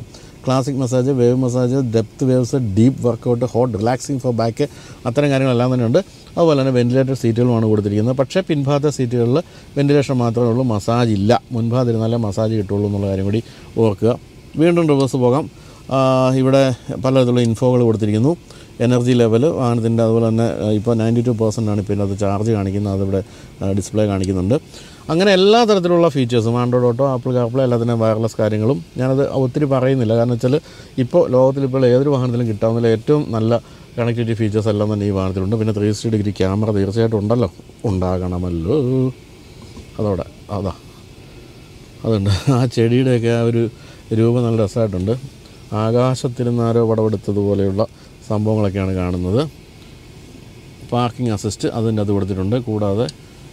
classic massage wave massage depth waves deep workout hot relaxing for back അത്തരം കാര്യങ്ങളെല്ലാം തന്നെ ഉണ്ട് അതുപോലെ തന്നെ വെന്റിലേറ്റഡ് സീറ്റുകളുമാണ് കൊടുത്തിരിക്കുന്നത് പക്ഷേ പിൻഭാഗത്തെ സീറ്റുകളിൽ വെന്റിലേഷൻ മാത്രമേ ഉള്ളൂ മസാജ് ഇല്ല മുൻഭാഗത്ത് ഇരുന്നാലേ മസാജ് കിട്ടുള്ളൂ എന്നുള്ള കാര്യം കൂടി ഓർക്കുക വീണ്ടും റിവേഴ്സ് പോകാം ആ, ഇവിടെ പലതരത്തിലുള്ള ഇൻഫോകൾ കൊടുത്തിരിക്കുന്നു എനർജി ലെവൽ വാഹനത്തിൻ്റെ അതുപോലെ തന്നെ ആ, ഇപ്പോൾ നയൻറ്റി ടു പെർസെൻ്റ് ആണ് ഇപ്പോൾ അത് ചാർജ് കാണിക്കുന്നത് അതിവിടെ ഡിസ്പ്ലേ കാണിക്കുന്നുണ്ട് അങ്ങനെ എല്ലാ തരത്തിലുള്ള ഫീച്ചേഴ്സും ആൻഡ്രോയിഡ് ഓട്ടോ ആപ്പിൾ കാർപ്ലേ എല്ലാത്തിനും വയർലെസ് കാര്യങ്ങളും ഞാനത് ഒത്തിരി പറയുന്നില്ല കാരണം വെച്ചാൽ ഇപ്പോൾ ലോകത്തിൽ ഇപ്പോൾ ഏതൊരു വാഹനത്തിലും കിട്ടാവുന്ന ഏറ്റവും നല്ല കണക്ടിവിറ്റി ഫീച്ചേഴ്സ് എല്ലാം തന്നെ ഈ വാഹനത്തിലുണ്ട് പിന്നെ ത്രീ സിക്സ്റ്റി ഡിഗ്രി ക്യാമറ തീർച്ചയായിട്ടും ഉണ്ടല്ലോ ഉണ്ടാകണമല്ലോ അതോടെ അതാ അതുണ്ട് ആ ചെടിയുടെയൊക്കെ ആ ഒരു രൂപം നല്ല രസമായിട്ടുണ്ട് ആകാശത്തിരുന്നാരോ പടമെടുത്തതുപോലെയുള്ള സംഭവങ്ങളൊക്കെയാണ് കാണുന്നത് പാർക്കിംഗ് അസിസ്റ്റ് അതിൻ്റെ അത് കൊടുത്തിട്ടുണ്ട് കൂടാതെ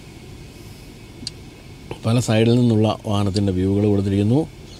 പല സൈഡിൽ നിന്നുള്ള വാഹനത്തിൻ്റെ വ്യൂകൾ കൊടുത്തിരിക്കുന്നു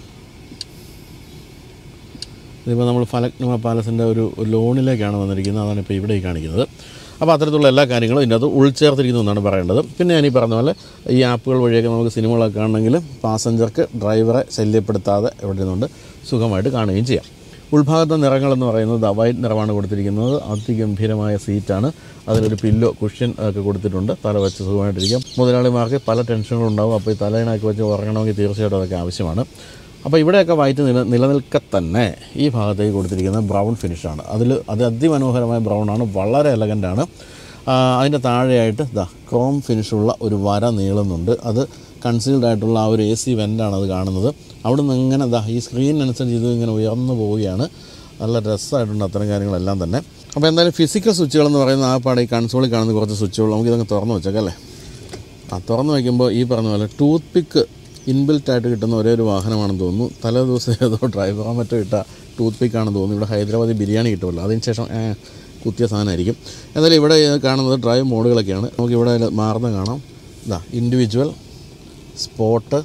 ഇതിപ്പോൾ നമ്മൾ ഫലക്നുമ പാലസിൻ്റെ ഒരു ഒരു ലോണിലേക്കാണ് വന്നിരിക്കുന്നത് അതാണ് ഇപ്പോൾ ഇവിടെ ഈ കാണിക്കുന്നത് അപ്പോൾ അത്തരത്തിലുള്ള എല്ലാ കാര്യങ്ങളും ഇതിൻ്റെ അത് ഉൾച്ചേർത്തിരിക്കുന്നു എന്നാണ് പറയേണ്ടത് പിന്നെ ഞാൻ ഈ പറഞ്ഞ പോലെ ഈ ആപ്പുകൾ വഴിയൊക്കെ നമുക്ക് സിനിമകളൊക്കെ കാണണമെങ്കിൽ പാസഞ്ചർക്ക് ഡ്രൈവറെ ശല്യപ്പെടുത്താതെ എവിടെ നിന്നുകൊണ്ട് സുഖമായിട്ട് കാണുകയും ചെയ്യാം ഉൾഭാഗത്തെ നിറങ്ങളെന്ന് പറയുന്നത് ദാ വൈറ്റ് നിറമാണ് കൊടുത്തിരിക്കുന്നത് അതിഗംഭീരമായ സീറ്റാണ് അതിലൊരു പില്ലോ കുഷ്യൻ ഒക്കെ കൊടുത്തിട്ടുണ്ട് തല വെച്ച് സുഖമായിട്ടിരിക്കാം മുതലാളിമാർക്ക് പല ടെൻഷനുകളും ഉണ്ടാവും അപ്പോൾ ഈ തലയിണൊക്കെ വെച്ച് ഉറങ്ങണമെങ്കിൽ തീർച്ചയായിട്ടും അതൊക്കെ ആവശ്യമാണ് അപ്പോൾ ഇവിടെയൊക്കെ വൈറ്റ് നില നിലനിൽക്കെ തന്നെ ഈ ഭാഗത്തേക്ക് കൊടുത്തിരിക്കുന്ന ബ്രൗൺ ഫിനിഷാണ് അതിൽ അത് അതിമനോഹരമായ ബ്രൗണാണ് വളരെ എലഗൻ്റാണ് അതിൻ്റെ താഴെയായിട്ട് ദാ ക്രോം ഫിനിഷുള്ള ഒരു വര നീളുന്നുണ്ട് അത് കൺസീൽഡ് ആയിട്ടുള്ള ആ ഒരു എ സി വെൻ്റാണ് അത് കാണുന്നത് അവിടെ നിന്ന് ഇങ്ങനെ ദാ ഈ സ്ക്രീനിനനുസരിച്ച് ഇത് ഇങ്ങനെ ഉയർന്നു പോവുകയാണ് നല്ല രസമായിട്ടുണ്ട് അത്തരം കാര്യങ്ങളെല്ലാം തന്നെ അപ്പോൾ എന്തായാലും ഫിസിക്കൽ സ്വിച്ചുകളെന്ന് പറയുന്ന ആ പാടെ ഈ കൺസോളിൽ കാണുന്ന കുറച്ച് സ്വിച്ചുകൾ നമുക്ക് ഇതങ്ങ് തുറന്ന് വെച്ചേക്കല്ലേ ആ തുറന്ന് വയ്ക്കുമ്പോൾ ഈ പറഞ്ഞ പോലെ ടൂത്ത് പിക്ക് ഇൻബിൽറ്റ് ആയിട്ട് കിട്ടുന്ന ഒരേ ഒരു വാഹനമാണെന്ന് തോന്നുന്നു തലേ ദിവസം ഏതോ ഡ്രൈവറോ മറ്റോ ഇട്ട ടൂത്ത് പിക്കാണെന്ന് തോന്നുന്നു ഇവിടെ ഹൈദരാബാദി ബിരിയാണി കിട്ടുമല്ലോ അതിന് ശേഷം ഏ, കുത്തിയ സാധനമായിരിക്കും എന്തായാലും ഇവിടെ കാണുന്നത് ഡ്രൈവ് മോഡുകളൊക്കെയാണ് നമുക്ക് ഇവിടെ മാറുന്ന കാണാം ഇതാ ഇൻഡിവിജ്വൽ സ്പോട്ട്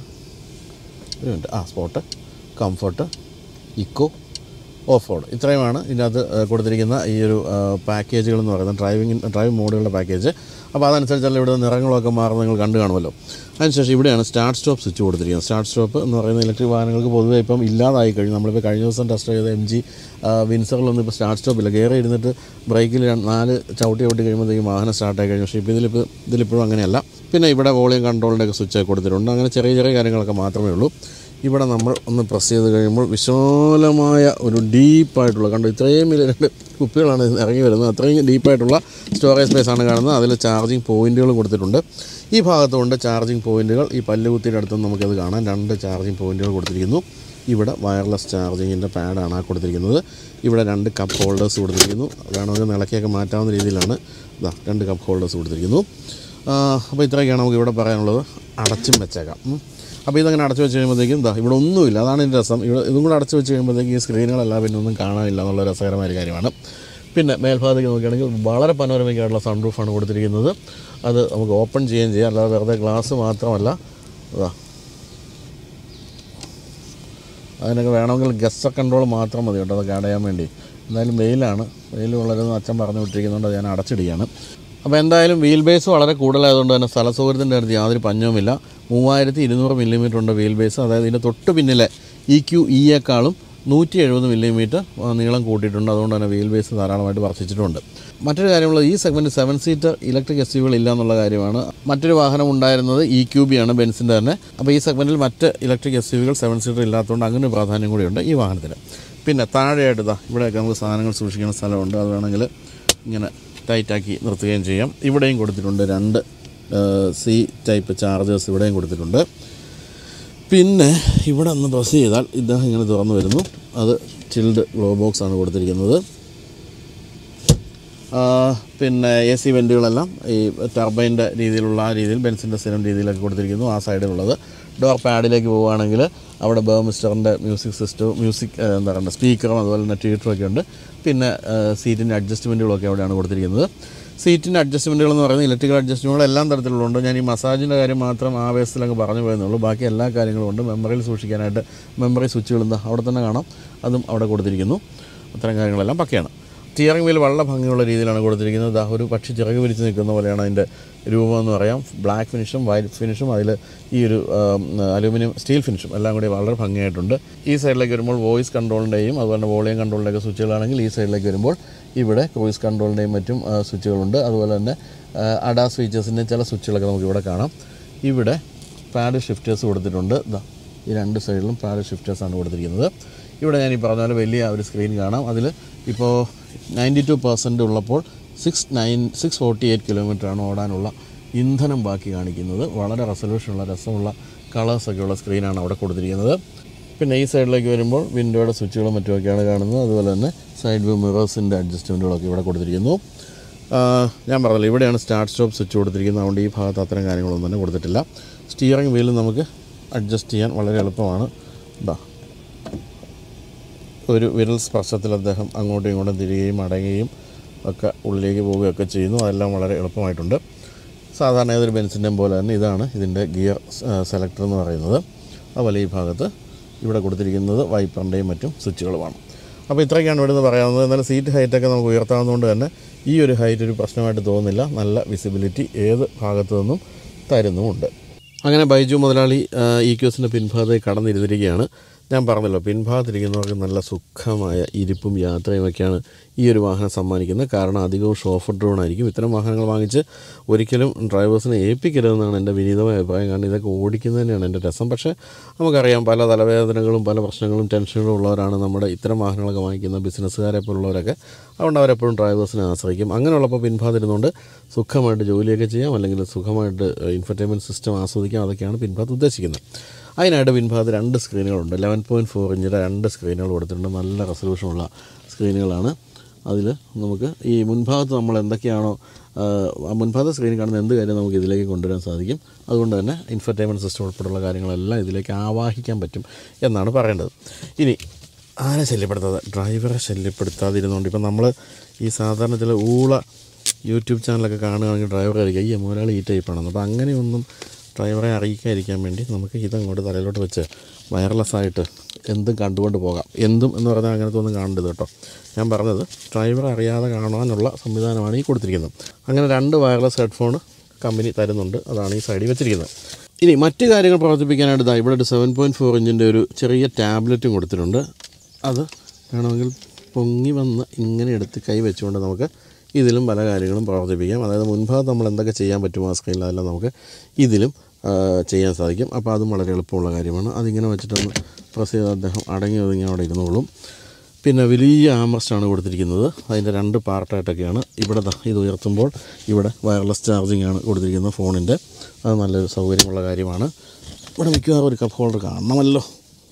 ഒരു മിനിറ്റ് ആ spot comfort eco off road ഇത്രയുമാണ് ഇതിനകത്ത് ഏഹ്, കൊടുത്തിരിക്കുന്ന ഈ ഒരു പാക്കേജുകൾ എന്ന് പറയുന്നത് ഡ്രൈവിംഗ് ഡ്രൈവ് മോഡുകളുടെ പാക്കേജ് അപ്പോൾ അതനുസരിച്ചല്ല ഇവിടെ നിറങ്ങളൊക്കെ മാറുന്നത് നിങ്ങൾ കണ്ടു കാണുമല്ലോ അതിനുശേഷം ഇവിടെയാണ് സ്റ്റാർട്ട് സ്റ്റോപ്പ് സ്വിച്ച് കൊടുത്തിരിക്കുന്നത് സ്റ്റാർട്ട് സ്റ്റോപ്പ് എന്ന് പറയുന്ന ഇലക്ട്രിക് വാഹനങ്ങൾക്ക് പൊതുവെ ഇപ്പം ഇല്ലാതായി കഴിഞ്ഞു നമ്മളിപ്പോൾ കഴിഞ്ഞ ദിവസം ടെസ്റ്റ് ചെയ്ത എം ജി വിൻസറിലൊന്നും ഇപ്പോൾ സ്റ്റാർട്ട് സ്റ്റോപ്പില്ല കയറി ഇരുന്നിട്ട് ബ്രേക്കിൽ നാല് ചവിട്ടി ചവിട്ടി കഴിയുമ്പോഴത്തേക്കും വാഹനം സ്റ്റാർട്ടായി കഴിഞ്ഞു പക്ഷേ ഇപ്പോൾ ഇതിലിപ്പോൾ ഇതിലിപ്പോഴും അങ്ങനെയല്ല പിന്നെ ഇവിടെ വോളിയം കൺട്രോളിൻ്റെ ഒക്കെ സ്വിച്ച് കൊടുത്തിട്ടുണ്ട് അങ്ങനെ ചെറിയ ചെറിയ കാര്യങ്ങളൊക്കെ മാത്രമേ ഉള്ളൂ ഇവിടെ നമ്മൾ ഒന്ന് പ്രസ് ചെയ്ത് കഴിയുമ്പോൾ വിശാലമായ ഒരു ഡീപ്പായിട്ടുള്ള കണ്ടു ഇത്രയും വലിയ രണ്ട് കുപ്പികളാണ് ഇതിൽ ഇറങ്ങി വരുന്നത് അത്രയും ഡീപ്പായിട്ടുള്ള സ്റ്റോറേജ് സ്പേസ് ആണ് കാണുന്നത് അതിൽ ചാർജിങ് പോയിൻറ്റുകൾ കൊടുത്തിട്ടുണ്ട് ഈ ഭാഗത്തുകൊണ്ട് ചാർജിങ് പോയിൻറ്റുകൾ ഈ പല്ലുകുത്തിയുടെ അടുത്ത് നമുക്കത് കാണാം രണ്ട് ചാർജിങ് പോയിൻറ്റുകൾ കൊടുത്തിരിക്കുന്നു ഇവിടെ വയർലെസ് ചാർജിങ്ങിൻ്റെ പാഡാണ് ആ കൊടുത്തിരിക്കുന്നത് ഇവിടെ രണ്ട് കപ്പ് ഹോൾഡേഴ്സ് കൊടുത്തിരിക്കുന്നു വേണമെങ്കിൽ നിളക്കിയൊക്കെ മാറ്റാവുന്ന രീതിയിലാണ് ഇതാ രണ്ട് കപ്പ് ഹോൾഡേഴ്സ് കൊടുത്തിരിക്കുന്നു അപ്പോൾ ഇത്രയൊക്കെയാണ് നമുക്ക് ഇവിടെ പറയാനുള്ളത് അടച്ചും വെച്ചേക്കാം ഉം. അപ്പോൾ ഇതങ്ങനെ അടച്ചു വെച്ച് കഴിയുമ്പോഴത്തേക്കും എന്താ ഇവിടെ ഒന്നുമില്ല അതാണ് ഇതിൻ്റെ രസം ഇവിടെ ഇതും കൂടെ അടച്ചു വെച്ച് കഴിയുമ്പോഴത്തേക്കും ഈ സ്ക്രീനുകളെല്ലാം പിന്നെ ഒന്നും കാണാനില്ല എന്നുള്ള രസകരമായ ഒരു കാര്യമാണ് പിന്നെ മേൽഭാഗത്തേക്ക് നോക്കുകയാണെങ്കിൽ വളരെ പനോരമിക്കായിട്ടുള്ള സൺ റൂഫാണ് കൊടുത്തിരിക്കുന്നത് അത് നമുക്ക് ഓപ്പൺ ചെയ്യുകയും ചെയ്യാം അല്ലാതെ വെറുതെ ഗ്ലാസ് മാത്രമല്ല അതാ അതിനൊക്കെ വേണമെങ്കിൽ ഗസ്റ്റ് കൺട്രോൾ മാത്രം മതി കേട്ടോ അതൊക്കെ അടയാൻ വേണ്ടി എന്തായാലും വെയിലാണ് വെയിൽ വളരുന്ന അച്ഛൻ പറഞ്ഞു വിട്ടിരിക്കുന്നുണ്ട് അത് ഞാൻ അടച്ചിടുകയാണ് അപ്പോൾ എന്തായാലും വീൽ ബേസ് വളരെ കൂടുതലായതുകൊണ്ട് തന്നെ സ്ഥല സൗകര്യത്തിൻ്റെ അടുത്ത് യാതൊരു പഞ്ഞവുമില്ല മൂവായിരത്തി ഇരുന്നൂറ് മില്ലിമീറ്റർ ഉണ്ട് വീൽ ബേസ് അതായത് ഇതിൻ്റെ തൊട്ട് പിന്നിലെ ഇ ക്യു ഇയേക്കാളും നൂറ്റി എഴുപത് മില്ലിമീറ്റർ നീളം കൂട്ടിയിട്ടുണ്ട് അതുകൊണ്ട് തന്നെ വീൽ ബേസ് ധാരാളമായിട്ട് വർദ്ധിച്ചിട്ടുണ്ട് മറ്റൊരു കാര്യമുള്ളത് ഈ segment seven seater electric S യുകൾ ഇല്ല എന്നുള്ള കാര്യമാണ് മറ്റൊരു വാഹനം ഉണ്ടായിരുന്നത് ഇ ക്യൂ ബി ആണ് ബെൻസിൻ്റെ തന്നെ അപ്പോൾ ഈ സെഗ്മെൻറ്റിൽ മറ്റ് ഇലക്ട്രിക് എസ് യുകൾ സെവൻ സീറ്റർ ഇല്ലാത്തതുകൊണ്ട് അങ്ങനെ ഒരു പ്രാധാന്യം കൂടിയുണ്ട് ഈ വാഹനത്തിന് പിന്നെ താഴെയായിട്ട് ഇതാ ഇവിടെയൊക്കെ നമുക്ക് സാധനങ്ങൾ സൂക്ഷിക്കുന്ന സ്ഥലമുണ്ട് അത് വേണമെങ്കിൽ ഇങ്ങനെ ടൈറ്റാക്കി നിർത്തുകയും ചെയ്യാം ഇവിടെയും കൊടുത്തിട്ടുണ്ട് രണ്ട് സി ടൈപ്പ് ചാർജേഴ്സ് ഇവിടെയും കൊടുത്തിട്ടുണ്ട് പിന്നെ ഇവിടെ ഒന്ന് പ്രസ് ചെയ്താൽ ഇദ്ദേഹം ഇങ്ങനെ തുറന്നു വരുന്നു അത് ചിൽഡ് ഗ്ലോ ബോക്സ് ആണ് കൊടുത്തിരിക്കുന്നത് ആ, പിന്നെ എ സി വെൻറ്റുകളെല്ലാം ഈ ടർബൈൻ്റെ രീതിയിലുള്ള ആ രീതിയിൽ ബെൻസിൻ്റെ സ്ഥിരം രീതിയിലൊക്കെ കൊടുത്തിരിക്കുന്നു ആ സൈഡിലുള്ളത് ഡോർ പാഡിലേക്ക് പോവുകയാണെങ്കിൽ അവിടെ ബേമിസ്റ്ററിൻ്റെ മ്യൂസിക് സിസ്റ്റവും മ്യൂസിക് ഏഹ്, എന്താ പറയുക സ്പീക്കറും അതുപോലെ തന്നെ ട്വീറ്ററും ഒക്കെ ഉണ്ട് പിന്നെ സീറ്റിൻ്റെ അഡ്ജസ്റ്റ്മെൻറ്റുകളൊക്കെ അവിടെയാണ് കൊടുത്തിരിക്കുന്നത് സീറ്റിൻ്റെ അഡ്ജസ്റ്റ്മെൻറ്റുകൾ എന്ന് പറയുന്നത് ഇലക്ട്രിക്കൽ അഡ്ജസ്റ്റ്മെൻറ്റുകൾ എല്ലാം തരത്തിലുള്ളതുണ്ട് ഞാൻ ഈ മസാജിൻ്റെ കാര്യം മാത്രം ആവേശത്തിലങ്ങ് പറഞ്ഞു പോയെന്നുള്ളൂ ബാക്കി എല്ലാ കാര്യങ്ങളും ഉണ്ട് മെമ്മറിയിൽ സൂക്ഷിക്കാനായിട്ട് മെമ്മറി സ്വിച്ചുകൾ എന്താ അവിടെ തന്നെ കാണാം അതും അവിടെ കൊടുത്തിരിക്കുന്നു അത്തരം കാര്യങ്ങളെല്ലാം പക്കയാണ് സ്റ്റിയറിംഗ് വീൽ വളരെ ഭംഗിയുള്ള രീതിയിലാണ് കൊടുത്തിരിക്കുന്നത് ദാ ഒരു പക്ഷി ചിറക് വിരിച്ച് നിൽക്കുന്ന പോലെയാണ് അതിൻ്റെ രൂപം എന്ന് പറയാം ബ്ലാക്ക് ഫിനിഷും വൈറ്റ് ഫിനിഷും അതിൽ ഈ ഒരു അലൂമിനിയം സ്റ്റീൽ ഫിനിഷും എല്ലാം കൂടി വളരെ ഭംഗിയായിട്ടുണ്ട് ഈ സൈഡിലേക്ക് വരുമ്പോൾ വോയിസ് കൺട്രോളിൻ്റെയും അതുപോലെ തന്നെ വോളിയം കൺട്രോളിൻ്റെയൊക്കെ സ്വിച്ചുകളാണെങ്കിൽ ഈ സൈഡിലേക്ക് വരുമ്പോൾ ഇവിടെ ക്രൂയിസ് കൺട്രോളിൻ്റെയും മറ്റും ആ, സ്വിച്ചുകളുണ്ട് അതുപോലെ തന്നെ അഡാസ് ഫീച്ചേഴ്സിൻ്റെ ചില സ്വിച്ചുകളൊക്കെ നമുക്ക് ഇവിടെ കാണാം ഇവിടെ പാഡ് ഷിഫ്റ്റേഴ്സ് കൊടുത്തിട്ടുണ്ട് ദാ ഈ രണ്ട് സൈഡിലും പാഡ് ഷിഫ്റ്റേഴ്സാണ് കൊടുത്തിരിക്കുന്നത് ഇവിടെ ഞാൻ ഈ പറഞ്ഞ പോലെ വലിയ ഒരു സ്ക്രീൻ കാണാം അതിൽ ഇപ്പോൾ നയൻറ്റി ടു പെർസെൻറ്റ് ഉള്ളപ്പോൾ six nine six forty eight കിലോമീറ്ററാണ് ഓടാനുള്ള ഇന്ധനം ബാക്കി കാണിക്കുന്നത് വളരെ റെസൊല്യൂഷനുള്ള രസമുള്ള കളേഴ്സൊക്കെയുള്ള സ്ക്രീനാണ് അവിടെ കൊടുത്തിരിക്കുന്നത് പിന്നെ ഈ സൈഡിലേക്ക് വരുമ്പോൾ വിൻഡോയുടെ സ്വിച്ചുകളും മറ്റുമൊക്കെയാണ് കാണുന്നത് അതുപോലെ തന്നെ സൈഡ് വ്യൂ മിറേഴ്സിൻ്റെ അഡ്ജസ്റ്റ്മെൻറ്റുകളൊക്കെ ഇവിടെ കൊടുത്തിരിക്കുന്നു ആ, ഞാൻ പറഞ്ഞല്ലോ ഇവിടെയാണ് സ്റ്റാർട്ട് സ്റ്റോപ്പ് സ്വിച്ച് കൊടുത്തിരിക്കുന്നത് അതുകൊണ്ട് ഈ ഭാഗത്ത് അത്തരം കാര്യങ്ങളൊന്നും തന്നെ കൊടുത്തിട്ടില്ല സ്റ്റിയറിംഗ് വീലും നമുക്ക് അഡ്ജസ്റ്റ് ചെയ്യാൻ വളരെ എളുപ്പമാണ് ഇതാ ഒരു വിരൽ സ്പർശത്തിൽ അദ്ദേഹം അങ്ങോട്ടും ഇങ്ങോട്ടും തിരികുകയും അടയുകയും ഒക്കെ ഉള്ളിലേക്ക് പോവുകയൊക്കെ ചെയ്യുന്നു അതെല്ലാം വളരെ എളുപ്പമായിട്ടുണ്ട് സാധാരണ ഏതൊരു ബെൻസിൻ്റെയും പോലെ തന്നെ ഇതാണ് ഇതിൻ്റെ ഗിയർ സെലക്ടർ എന്ന് പറയുന്നത് അതുപോലെ ഈ ഭാഗത്ത് ഇവിടെ കൊടുത്തിരിക്കുന്നത് വൈപ്പറിൻ്റെയും മറ്റും സ്വിച്ചുകളുമാണ് അപ്പോൾ ഇത്രയൊക്കെയാണ് ഇവിടുന്ന് പറയാവുന്നത് എന്നാൽ സീറ്റ് ഹൈറ്റൊക്കെ നമുക്ക് ഉയർത്താവുന്നതുകൊണ്ട് തന്നെ ഈ ഒരു ഹൈറ്റ് ഒരു പ്രശ്നമായിട്ട് തോന്നുന്നില്ല നല്ല വിസിബിലിറ്റി ഏത് ഭാഗത്തു നിന്നും തരുന്നുമുണ്ട് അങ്ങനെ ബൈജു മുതലാളി ഇ ക്യൂസിൻ്റെ പിൻഭാഗത്തേക്ക് കടന്നിരുന്നിരിക്കുകയാണ് ഞാൻ പറഞ്ഞല്ലോ പിൻഭാഗത്തിരിക്കുന്നവർക്ക് നല്ല സുഖമായ ഇരിപ്പും യാത്രയുമൊക്കെയാണ് ഈ ഒരു വാഹനം സമ്മാനിക്കുന്നത് കാരണം അധികവും ഷോഫ് ഡ്രോൺ ആയിരിക്കും ഇത്തരം വാഹനങ്ങൾ വാങ്ങിച്ച് ഒരിക്കലും ഡ്രൈവേഴ്സിനെ ഏൽപ്പിക്കരുതെന്നാണ് എൻ്റെ വിനീതമായ അഭിപ്രായം കാരണം ഇതൊക്കെ ഓടിക്കുന്നത് തന്നെയാണ് എൻ്റെ രസം പക്ഷേ നമുക്കറിയാം പല തലവേദനകളും പല പ്രശ്നങ്ങളും ടെൻഷനുകളും ഉള്ളവരാണ് നമ്മുടെ ഇത്തരം വാഹനങ്ങളൊക്കെ വാങ്ങിക്കുന്ന ബിസിനസ്സുകാരെ പോലുള്ളവരൊക്കെ അതുകൊണ്ട് അവരെപ്പോഴും ഡ്രൈവേഴ്സിനെ ആശ്രയിക്കും അങ്ങനെയുള്ളപ്പോൾ പിൻഭാഗത്തിരുന്നുകൊണ്ട് സുഖമായിട്ട് ജോലിയൊക്കെ ചെയ്യാം അല്ലെങ്കിൽ സുഖമായിട്ട് ഇൻഫർടൈൻമെൻറ്റ് സിസ്റ്റം ആസ്വദിക്കാം അതൊക്കെയാണ് പിൻഭാഗത്ത് ഉദ്ദേശിക്കുന്നത് അതിനായിട്ട് പിൻഭാഗത്ത് രണ്ട് സ്ക്രീനുകളുണ്ട് ലെവൻ പോയിൻറ്റ് ഫോർ ഇഞ്ചിൻ്റെ രണ്ട് സ്ക്രീനുകൾ കൊടുത്തിട്ടുണ്ട് നല്ല റെസൊല്യൂഷനുള്ള സ്ക്രീനുകളാണ് അതിൽ നമുക്ക് ഈ മുൻഭാഗത്ത് നമ്മൾ എന്തൊക്കെയാണോ ആ, ആ മുൻഭാഗത്തെ സ്ക്രീനിൽ കാണുന്ന എന്ത് കാര്യം നമുക്ക് ഇതിലേക്ക് കൊണ്ടുവരാൻ സാധിക്കും അതുകൊണ്ട് തന്നെ ഇൻഫർടൈൻമെൻറ്റ് സിസ്റ്റം ഉൾപ്പെടെയുള്ള കാര്യങ്ങളെല്ലാം ഇതിലേക്ക് ആവാഹിക്കാൻ പറ്റും എന്നാണ് പറയേണ്ടത് ഇനി ആരെ ശല്യപ്പെടുത്താതെ ഡ്രൈവറെ ശല്യപ്പെടുത്താതിരുന്നുകൊണ്ട് ഇപ്പം നമ്മൾ ഈ സാധാരണ ചില ഊള യൂട്യൂബ് ചാനലൊക്കെ കാണുകയാണെങ്കിൽ ഡ്രൈവർ അറിയിക്കുക ഈ മുതലാളി ഈ ടൈപ്പാണെന്ന് അപ്പോൾ അങ്ങനെയൊന്നും ഡ്രൈവറെ അറിയിക്കാതിരിക്കാൻ വേണ്ടി നമുക്ക് ഇതങ്ങോട്ട് തലയിലോട്ട് വെച്ച് വയർലെസ് ആയിട്ട് എന്തും കണ്ടുകൊണ്ട് പോകാം എന്തും എന്ന് പറഞ്ഞാൽ അങ്ങനത്തെ ഒന്നും കാണേണ്ടത് കേട്ടോ ഞാൻ പറഞ്ഞത് ഡ്രൈവർ അറിയാതെ കാണാനുള്ള സംവിധാനമാണ് ഈ കൊടുത്തിരിക്കുന്നത് അങ്ങനെ രണ്ട് വയർലെസ് ഹെഡ്ഫോൺ കമ്പനി തരുന്നുണ്ട് അതാണ് ഈ സൈഡിൽ വെച്ചിരിക്കുന്നത് ഇനി മറ്റ് കാര്യങ്ങൾ പ്രവർത്തിപ്പിക്കാനായിട്ട് ദാ ഇവിടെ ഒരു സെവൻ പോയിൻറ്റ് ഫോർ ഇഞ്ചിൻ്റെ ഒരു ചെറിയ ടാബ്ലറ്റും കൊടുത്തിട്ടുണ്ട് അത് വേണമെങ്കിൽ പൊങ്ങി വന്ന് ഇങ്ങനെ എടുത്ത് കൈ വെച്ചുകൊണ്ട് നമുക്ക് ഇതിലും പല കാര്യങ്ങളും പ്രവർത്തിപ്പിക്കാം അതായത് മുൻഭാഗത്ത് നമ്മൾ എന്തൊക്കെ ചെയ്യാൻ പറ്റുമോ ആ സ്ക്രീനിൽ അതെല്ലാം നമുക്ക് ഇതിലും ആ, ചെയ്യാൻ സാധിക്കും അപ്പോൾ അതും വളരെ എളുപ്പമുള്ള കാര്യമാണ് അതിങ്ങനെ വെച്ചിട്ടൊന്ന് പ്രസ് ചെയ്ത് അദ്ദേഹം അടങ്ങി ഒതുങ്ങി അവിടെ ഇരുന്നോളും പിന്നെ വലിയ ആമറസ്റ്റാണ് കൊടുത്തിരിക്കുന്നത് അതിൻ്റെ രണ്ട് പാർട്ടായിട്ടൊക്കെയാണ് ഇവിടെ ദാ ഇത് ഉയർത്തുമ്പോൾ ഇവിടെ വയർലെസ് ചാർജിങ് ആണ് കൊടുത്തിരിക്കുന്നത് ഫോണിൻ്റെ അത് നല്ലൊരു സൗകര്യമുള്ള കാര്യമാണ് ഇവിടെ മിക്കവാറും ഒരു കപ്പ് ഹോൾഡർ കാണണമല്ലോ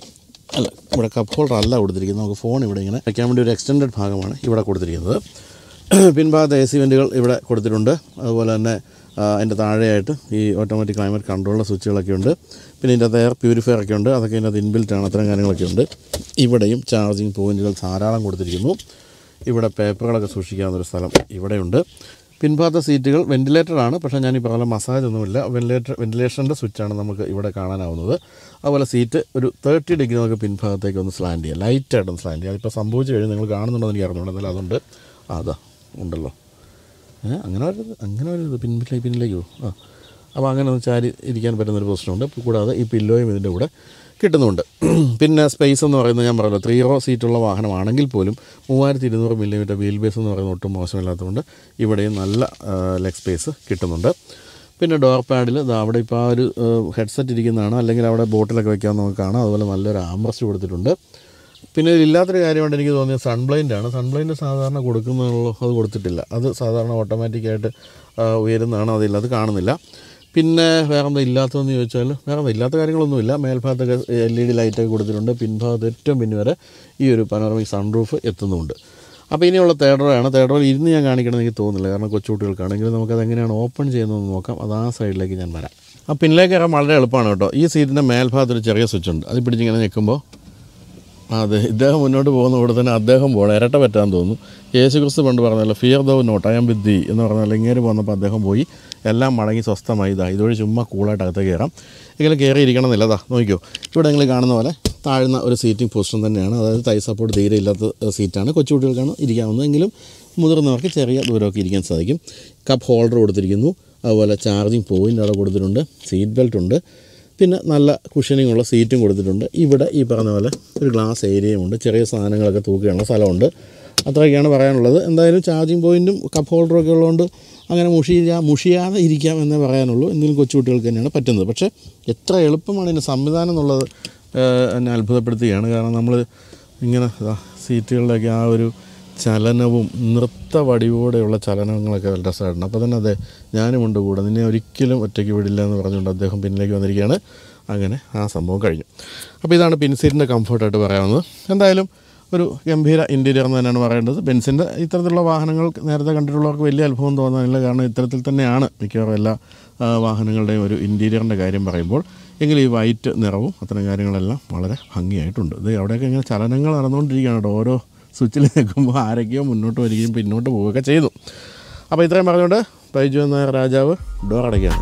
അല്ല ഇവിടെ കപ്പ് ഹോൾഡർ അല്ല കൊടുത്തിരിക്കുന്നത് നമുക്ക് ഫോൺ ഇവിടെ ഇങ്ങനെ വയ്ക്കാൻ വേണ്ടി ഒരു എക്സ്റ്റൻഡഡ് ഭാഗമാണ് ഇവിടെ കൊടുത്തിരിക്കുന്നത് പിൻഭാഗത്ത് എ സി വെൻറ്റുകൾ ഇവിടെ കൊടുത്തിട്ടുണ്ട് അതുപോലെ തന്നെ ആ, അതിൻ്റെ താഴെയായിട്ട് ഈ ഓട്ടോമാറ്റിക് ക്ലൈമറ്റ് കൺട്രോളിൻ്റെ സ്വിച്ചുകളൊക്കെ ഉണ്ട് പിന്നെ ഇതിൻ്റെ അകത്ത് എയർ പ്യൂരിഫയർ ഒക്കെ ഉണ്ട് അതൊക്കെ ഇതിൻ്റെ ഇൻബിൽറ്റ് ആണ് അത്തരം കാര്യങ്ങളൊക്കെ ഉണ്ട് ഇവിടെയും ചാർജിങ് പോയിൻറ്റുകൾ ധാരാളം കൊടുത്തിരിക്കുന്നു ഇവിടെ പേപ്പറുകളൊക്കെ സൂക്ഷിക്കാവുന്നൊരു സ്ഥലം ഇവിടെയുണ്ട് പിൻഭാഗത്തെ സീറ്റുകൾ വെൻറ്റിലേറ്റഡ് ആണ് പക്ഷേ ഞാൻ ഈ പറഞ്ഞ മസാജ് ഒന്നുമില്ല വെൻറ്റിലേറ്റർ വെൻറ്റിലേഷൻ്റെ സ്വിച്ചാണ് നമുക്ക് ഇവിടെ കാണാനാവുന്നത് അതുപോലെ സീറ്റ് ഒരു തേർട്ടി ഡിഗ്രി നമുക്ക് പിൻഭാഗത്തേക്ക് ഒന്ന് സ്ലാൻഡ് ചെയ്യാം ലൈറ്റായിട്ടൊന്ന് സ്ലാൻഡ് ചെയ്യാം അതിപ്പോൾ സംഭവിച്ചു കഴിഞ്ഞ് നിങ്ങൾ കാണുന്നുണ്ടോ എന്ന് എനിക്ക് അറിഞ്ഞുകൊണ്ട് എന്നാലും അതുണ്ട് ആ അതാ ഉണ്ടല്ലോ ഏ അങ്ങനെ വരരുത് അങ്ങനെ വരരുത് പിന്നിലേക്ക് പിന്നിലേക്ക് പോകും ആ അപ്പോൾ അങ്ങനെ ഒന്ന് ചാരി ഇരിക്കാൻ പറ്റുന്നൊരു പ്രശ്നമുണ്ട് കൂടാതെ ഈ പില്ലോയും ഇതിൻ്റെ കൂടെ കിട്ടുന്നുണ്ട് പിന്നെ സ്പേസ് എന്ന് പറയുന്നത് ഞാൻ പറഞ്ഞല്ലോ ത്രീ റോ സീറ്റുള്ള വാഹനമാണെങ്കിൽ പോലും മൂവായിരത്തി ഇരുന്നൂറ് മില്ലിമീറ്റർ വീൽ ബേസ് എന്ന് പറയുന്നത് ഒട്ടും മോശമില്ലാത്തതുകൊണ്ട് ഇവിടെയും നല്ല ലെഗ് സ്പേസ് കിട്ടുന്നുണ്ട് പിന്നെ ഡോർ പാഡിൽ അവിടെ ഇപ്പോൾ ആ ഒരു ഹെഡ്സെറ്റ് ഇരിക്കുന്നതാണ് അല്ലെങ്കിൽ അവിടെ ബോട്ടിലൊക്കെ വെക്കാൻ നമുക്ക് കാണാം അതുപോലെ നല്ലൊരു ആംബ്രസ്റ്റ് കൊടുത്തിട്ടുണ്ട് പിന്നെ ഇതിലില്ലാത്തൊരു കാര്യമായിട്ട് എനിക്ക് തോന്നിയത് സൺബ്ലൈൻഡ് ആണ് സൺബ്ലൈൻഡ് സാധാരണ കൊടുക്കുന്നുള്ളൂ അത് കൊടുത്തിട്ടില്ല അത് സാധാരണ ഓട്ടോമാറ്റിക്കായിട്ട് ഉയരുന്നതാണ് അതില്ല അത് കാണുന്നില്ല പിന്നെ വേറെ എന്താ ഇല്ലാത്തതെന്ന് ചോദിച്ചാൽ വേറെ എന്താ ഇല്ലാത്ത കാര്യങ്ങളൊന്നുമില്ല മേൽഭാഗത്തൊക്കെ എൽ ഇ ഡി ലൈറ്റൊക്കെ കൊടുത്തിട്ടുണ്ട് പിൻഭാഗത്ത് ഏറ്റവും പിന്ന് വരെ ഈ ഒരു പനോറമിക് സൺറൂഫ് എത്തുന്നുമുണ്ട് അപ്പോൾ ഇനിയുള്ള തേർഡ് റോ ആണ് തേർഡ് റോയിൽ ഇരുന്ന് ഞാൻ കാണിക്കണമെന്ന് എനിക്ക് തോന്നുന്നില്ല കാരണം കൊച്ചുകുട്ടികൾക്കാണെങ്കിൽ നമുക്കത് എങ്ങനെയാണ് ഓപ്പൺ ചെയ്യുന്നതെന്ന് നോക്കാം അത് ആ സൈഡിലേക്ക് ഞാൻ വരാം ആ പിന്നിലേക്ക് കയറാൻ വളരെ എളുപ്പമാണ് കേട്ടോ ഈ സീറ്റിൻ്റെ മേൽഭാഗത്ത് ഒരു ചെറിയ സ്വിച്ച് ഉണ്ട് അത് പിടിച്ചിങ്ങനെ നിൽക്കുമ്പോൾ അതെ ഇദ്ദേഹം മുന്നോട്ട് പോകുന്ന കൂടെ തന്നെ അദ്ദേഹം പോകണം ഇരട്ട പറ്റാൻ തോന്നുന്നു യേശു ക്രിസ്തു പണ്ട് പറഞ്ഞല്ലോ fear thou not I am with thee എന്ന് പറഞ്ഞാൽ ഇങ്ങനെ പോന്നപ്പോൾ അദ്ദേഹം പോയി എല്ലാം മടങ്ങി സ്വസ്ഥമായി ഇതാ ഇതുവഴി ചുമ്മാ കൂളായിട്ട് അകത്തേക്ക് കയറാം എങ്കിലും കയറി ഇരിക്കണം എന്നില്ല അതാ നോക്കിയോ ഇവിടെ നിങ്ങൾ കാണുന്ന പോലെ താഴ്ന്ന ഒരു സീറ്റിംഗ് പൊസിഷൻ തന്നെയാണ് അതായത് തൈ സപ്പോർട്ട് തീരെ ഇല്ലാത്ത സീറ്റാണ് കൊച്ചുകുട്ടികൾക്കാണ് ഇരിക്കാവുന്നത് എങ്കിലും മുതിർന്നവർക്ക് ചെറിയ ദൂരമൊക്കെ ഇരിക്കാൻ സാധിക്കും കപ്പ് ഹോൾഡർ കൊടുത്തിരിക്കുന്നു അതുപോലെ ചാർജിങ് പോയിൻ്റ് അവിടെ കൊടുത്തിട്ടുണ്ട് സീറ്റ് ബെൽറ്റ് ഉണ്ട് പിന്നെ നല്ല കുഷനിങ് ഉള്ള സീറ്റും കൊടുത്തിട്ടുണ്ട് ഇവിടെ ഈ പറഞ്ഞ പോലെ ഒരു ഗ്ലാസ് ഏരിയയും ഉണ്ട് ചെറിയ സാധനങ്ങളൊക്കെ തൂക്കാനുള്ള സ്ഥലമുണ്ട് അത്രയൊക്കെയാണ് പറയാനുള്ളത് എന്തായാലും ചാർജിങ് പോയിൻറ്റും കപ്പ് ഹോൾഡറും ഒക്കെ ഉള്ളതുകൊണ്ട് അങ്ങനെ മുഷിയാ മുഷിയാതെ ഇരിക്കാം എന്നേ പറയാനുള്ളൂ എന്തെങ്കിലും കൊച്ചുകുട്ടികൾക്ക് തന്നെയാണ് പറ്റുന്നത് പക്ഷേ എത്ര എളുപ്പമാണ് ഇതിൻ്റെ സംവിധാനം എന്നുള്ളത് ഏഹ്, എന്നെ അത്ഭുതപ്പെടുത്തുകയാണ് കാരണം നമ്മൾ ഇങ്ങനെ ദാ സീറ്റുകളുടെയൊക്കെ ആ ഒരു ചലനവും നൃത്ത വടിവോടെയുള്ള ചലനങ്ങളൊക്കെ വളരെ രസമായിട്ടുണ്ട് അപ്പോൾ തന്നെ അതെ ഞാനുമുണ്ട് കൂടെ നിന്നെ ഒരിക്കലും ഒറ്റയ്ക്ക് വിടില്ല എന്ന് പറഞ്ഞുകൊണ്ട് അദ്ദേഹം പിന്നിലേക്ക് വന്നിരിക്കുകയാണ് അങ്ങനെ ആ സംഭവം കഴിഞ്ഞു അപ്പോൾ ഇതാണ് പിൻസീറ്റിൻ്റെ കംഫർട്ടായിട്ട് പറയാവുന്നത് എന്തായാലും ഒരു ഗംഭീര ഇൻറ്റീരിയർ എന്ന് തന്നെയാണ് പറയേണ്ടത് ബെൻസിൻ്റെ ഇത്തരത്തിലുള്ള വാഹനങ്ങൾ നേരത്തെ കണ്ടിട്ടുള്ളവർക്ക് വലിയ അനുഭവം തോന്നാനില്ല കാരണം ഇത്തരത്തിൽ തന്നെയാണ് മിക്കവാറും എല്ലാ ആ, വാഹനങ്ങളുടെയും ഒരു ഇൻറ്റീരിയറിൻ്റെ കാര്യം പറയുമ്പോൾ എങ്കിലും ഈ വൈറ്റ് നിറവും അത്തരം കാര്യങ്ങളെല്ലാം വളരെ ഭംഗിയായിട്ടുണ്ട് ഇത് അവിടെയൊക്കെ ഇങ്ങനെ ചലനങ്ങൾ നടന്നുകൊണ്ടിരിക്കുകയാണ് കേട്ടോ ഓരോ സ്വിച്ചിൽ നിൽക്കുമ്പോൾ ആരൊക്കെയോ മുന്നോട്ട് വരികയും പിന്നോട്ട് പോവുകയൊക്കെ ചെയ്തു അപ്പോൾ ഇത്രയും പറഞ്ഞുകൊണ്ട് ബൈജു എന്ന രാജാവ് ഡോർ അടയ്ക്കുകയാണ്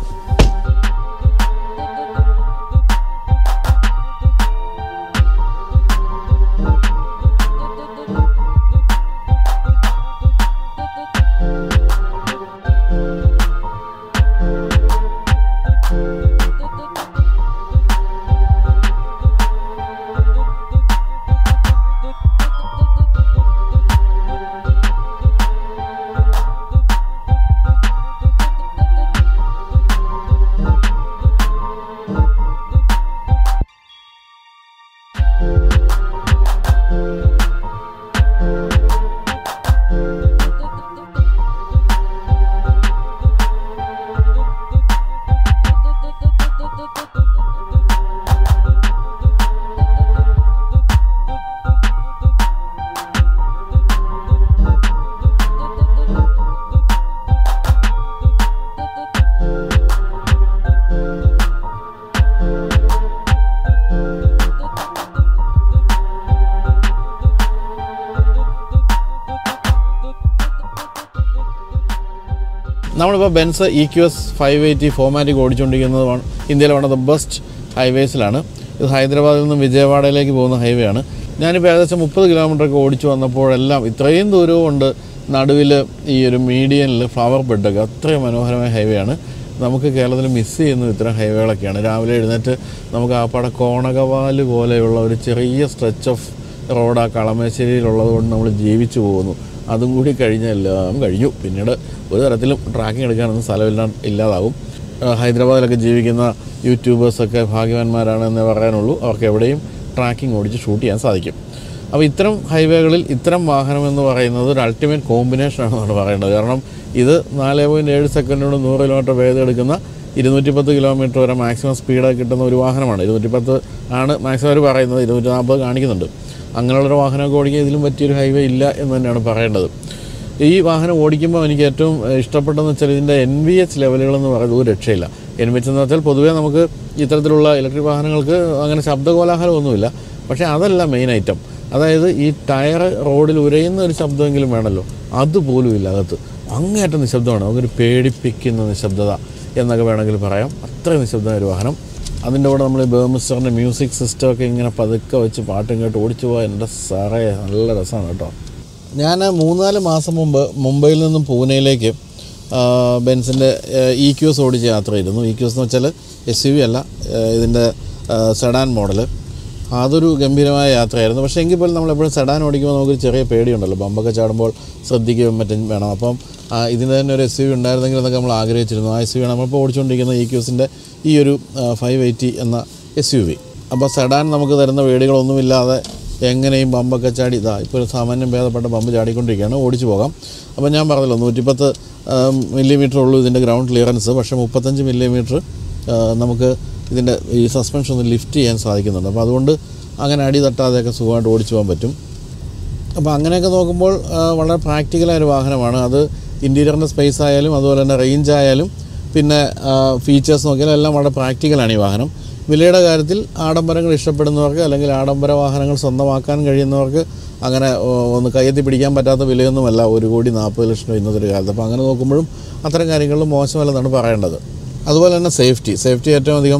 നമ്മളിപ്പോൾ Benz E Q S five eighty ഫോമാറ്റിക് ഓടിച്ചുകൊണ്ടിരിക്കുന്നത് one- ഇന്ത്യയിലെ വൺ ഓഫ് ദ ബെസ്റ്റ് ഹൈവേസിലാണ് ഇത് ഹൈദരാബാദിൽ നിന്നും വിജയവാഡയിലേക്ക് പോകുന്ന ഹൈവേ ആണ് ഞാനിപ്പോൾ ഏകദേശം മുപ്പത് കിലോമീറ്ററൊക്കെ ഓടിച്ചു വന്നപ്പോഴെല്ലാം ഇത്രയും ദൂരവും ഉണ്ട് നടുവിൽ ഈ ഒരു മീഡിയനിൽ ഫ്ലവർ ബെഡൊക്കെ അത്രയും മനോഹരമായ ഹൈവേ ആണ് നമുക്ക് കേരളത്തിൽ മിസ് ചെയ്യുന്ന ഇത്തരം ഹൈവേകളൊക്കെയാണ് രാവിലെ എഴുന്നേറ്റ് നമുക്ക് ആ പട കോണകവാല് പോലെയുള്ള ഒരു ചെറിയ സ്ട്രെച്ച് ഓഫ് റോഡ് ആ കളമശ്ശേരിയിലുള്ളത് കൊണ്ട് നമ്മൾ ജീവിച്ചു പോകുന്നു അതും കൂടി കഴിഞ്ഞാൽ എല്ലാം കഴിഞ്ഞു പിന്നീട് ഒരു തരത്തിലും ട്രാക്കിംഗ് എടുക്കാനൊന്നും സ്ഥലമില്ല ഇല്ലാതാവും ആ, ഹൈദരാബാദിലൊക്കെ ജീവിക്കുന്ന യൂട്യൂബേഴ്സൊക്കെ ഭാഗ്യവാന്മാരാണെന്നേ പറയാനുള്ളൂ അവർക്ക് എവിടെയും ട്രാക്കിംഗ് ഓടിച്ച് ഷൂട്ട് ചെയ്യാൻ സാധിക്കും അപ്പോൾ ഇത്തരം ഹൈവേകളിൽ ഇത്തരം വാഹനം എന്ന് പറയുന്നത് ഒരു അൾട്ടിമേറ്റ് കോമ്പിനേഷൻ ആണെന്നാണ് പറയേണ്ടത് കാരണം ഇത് നാല് പോയിൻറ്റ് ഏഴ് സെക്കൻഡിനോട് നൂറ് കിലോമീറ്റർ വേഗത എടുക്കുന്ന ഇരുന്നൂറ്റി പത്ത് കിലോമീറ്റർ വരെ മാക്സിമം സ്പീഡ് കിട്ടുന്ന ഒരു വാഹനമാണ് ഇരുന്നൂറ്റി പത്ത് ആണ് മാക്സിമം അവർ പറയുന്നത് ഇരുന്നൂറ്റി നാൽപ്പത് കാണിക്കുന്നുണ്ട് അങ്ങനെയുള്ളൊരു വാഹനമൊക്കെ ഓടിക്കാൻ ഇതിലും പറ്റിയൊരു ഹൈവേ ഇല്ല എന്ന് തന്നെയാണ് പറയേണ്ടത് ഈ വാഹനം ഓടിക്കുമ്പോൾ എനിക്ക് ഏറ്റവും ഏഹ്, ഇഷ്ടപ്പെട്ടതെന്ന് വെച്ചാൽ ഇതിൻ്റെ എൻ വി എച്ച് ലെവലുകളെന്ന് പറയുന്നത് ഒരു രക്ഷയില്ല എൻ വി എച്ച് എന്ന് വെച്ചാൽ പൊതുവേ നമുക്ക് ഇത്തരത്തിലുള്ള ഇലക്ട്രിക് വാഹനങ്ങൾക്ക് അങ്ങനെ ശബ്ദകോലാഹലമൊന്നുമില്ല പക്ഷേ അതല്ല മെയിൻ ഐറ്റം അതായത് ഈ ടയർ റോഡിൽ ഉരയുന്ന ഒരു ശബ്ദമെങ്കിലും വേണമല്ലോ അതുപോലും ഇല്ല അകത്ത് അങ്ങേയറ്റം നിശബ്ദമാണ് നമുക്കൊരു പേടിപ്പിക്കുന്ന നിശബ്ദത എന്നൊക്കെ വേണമെങ്കിൽ പറയാം അത്രയും നിശബ്ദമായ ഒരു വാഹനം അതിൻ്റെ കൂടെ നമ്മൾ ബേമിസ്റ്ററിൻ്റെ മ്യൂസിക് സിസ്റ്റമൊക്കെ ഇങ്ങനെ പതുക്കെ വെച്ച് പാട്ടും കേട്ട് ഓടിച്ചു പോകാൻ എൻ്റെ സാറേ നല്ല രസമാണ് കേട്ടോ ഞാൻ മൂന്നാല് മാസം മുമ്പ് മുംബൈയിൽ നിന്നും പൂനെയിലേക്ക് ആ, ബെൻസിൻ്റെ ഇ ക്യൂസ് ഓടിച്ച് യാത്ര ചെയ്തിരുന്നു ഇ ക്യൂസ് എന്ന് വെച്ചാൽ എസ് യു വി അല്ല ആ, ഇതിൻ്റെ സെഡാൻ മോഡൽ അതൊരു ഗംഭീരമായ യാത്രയായിരുന്നു പക്ഷേ എങ്കിൽ പോലും നമ്മളെപ്പോഴും സെഡാൻ ഓടിക്കുമ്പോൾ നമുക്കൊരു ചെറിയ പേടിയുണ്ടല്ലോ ബമ്പൊക്കെ ചാടുമ്പോൾ ശ്രദ്ധിക്കുകയും മറ്റും വേണം അപ്പം ആ, ഇതിന് തന്നെ ഒരു എസ് യു വി ഉണ്ടായിരുന്നെങ്കിൽ എന്നൊക്കെ നമ്മൾ ആഗ്രഹിച്ചിരുന്നു ആ എസ് യു വി നമ്മളിപ്പോൾ ഓടിച്ചുകൊണ്ടിരിക്കുന്ന ഇ ക്യൂസിൻ്റെ ഈ ഒരു ഫൈവ് എയ്റ്റി എന്ന എസ് യു വി അപ്പോൾ സെഡാൻ നമുക്ക് തരുന്ന പേടികളൊന്നുമില്ലാതെ എങ്ങനെയും ബമ്പൊക്കെ ചാടി ഇതാ ഇപ്പോൾ ഒരു സാമാന്യം ഭേദപ്പെട്ട ബമ്പ് ചാടിക്കൊണ്ടിരിക്കുകയാണ് ഓടിച്ചു പോകാം അപ്പോൾ ഞാൻ പറഞ്ഞല്ലോ നൂറ്റിപ്പത്ത് മില്ലിമീറ്റർ ഉള്ളൂ ഇതിൻ്റെ ഗ്രൗണ്ട് ക്ലിയറൻസ് പക്ഷേ മുപ്പത്തഞ്ച് മില്ലിമീറ്റർ നമുക്ക് ഇതിൻ്റെ ഈ സസ്പെൻഷൻ ഒന്ന് ലിഫ്റ്റ് ചെയ്യാൻ സാധിക്കുന്നുണ്ട് അപ്പോൾ അതുകൊണ്ട് അങ്ങനെ അടി തട്ടാതെയൊക്കെ സുഖമായിട്ട് ഓടിച്ചു പോകാൻ പറ്റും അപ്പോൾ അങ്ങനെയൊക്കെ നോക്കുമ്പോൾ ആ, വളരെ പ്രാക്ടിക്കലായ ഒരു വാഹനമാണ് അത് ഇൻറ്റീരിയറിൻ്റെ സ്പേസ് ആയാലും അതുപോലെ തന്നെ റേഞ്ച് ആയാലും പിന്നെ ഫീച്ചേഴ്സ് നോക്കിയാലും എല്ലാം വളരെ പ്രാക്ടിക്കലാണ് ഈ വാഹനം വിലയുടെ കാര്യത്തിൽ ആഡംബരങ്ങൾ ഇഷ്ടപ്പെടുന്നവർക്ക് അല്ലെങ്കിൽ ആഡംബര വാഹനങ്ങൾ സ്വന്തമാക്കാൻ കഴിയുന്നവർക്ക് അങ്ങനെ ഓ, ഒന്ന് കയ്യെത്തി പിടിക്കാൻ പറ്റാത്ത വിലയൊന്നുമല്ല ഒരു കോടി നാൽപ്പത് ലക്ഷം രൂപ ഇന്നത്തെ ഒരു കാലത്ത് അപ്പോൾ അങ്ങനെ നോക്കുമ്പോഴും അത്തരം കാര്യങ്ങളിൽ മോശമല്ലെന്നാണ് പറയേണ്ടത് അതുപോലെ തന്നെ സേഫ്റ്റി സേഫ്റ്റി ഏറ്റവും അധികം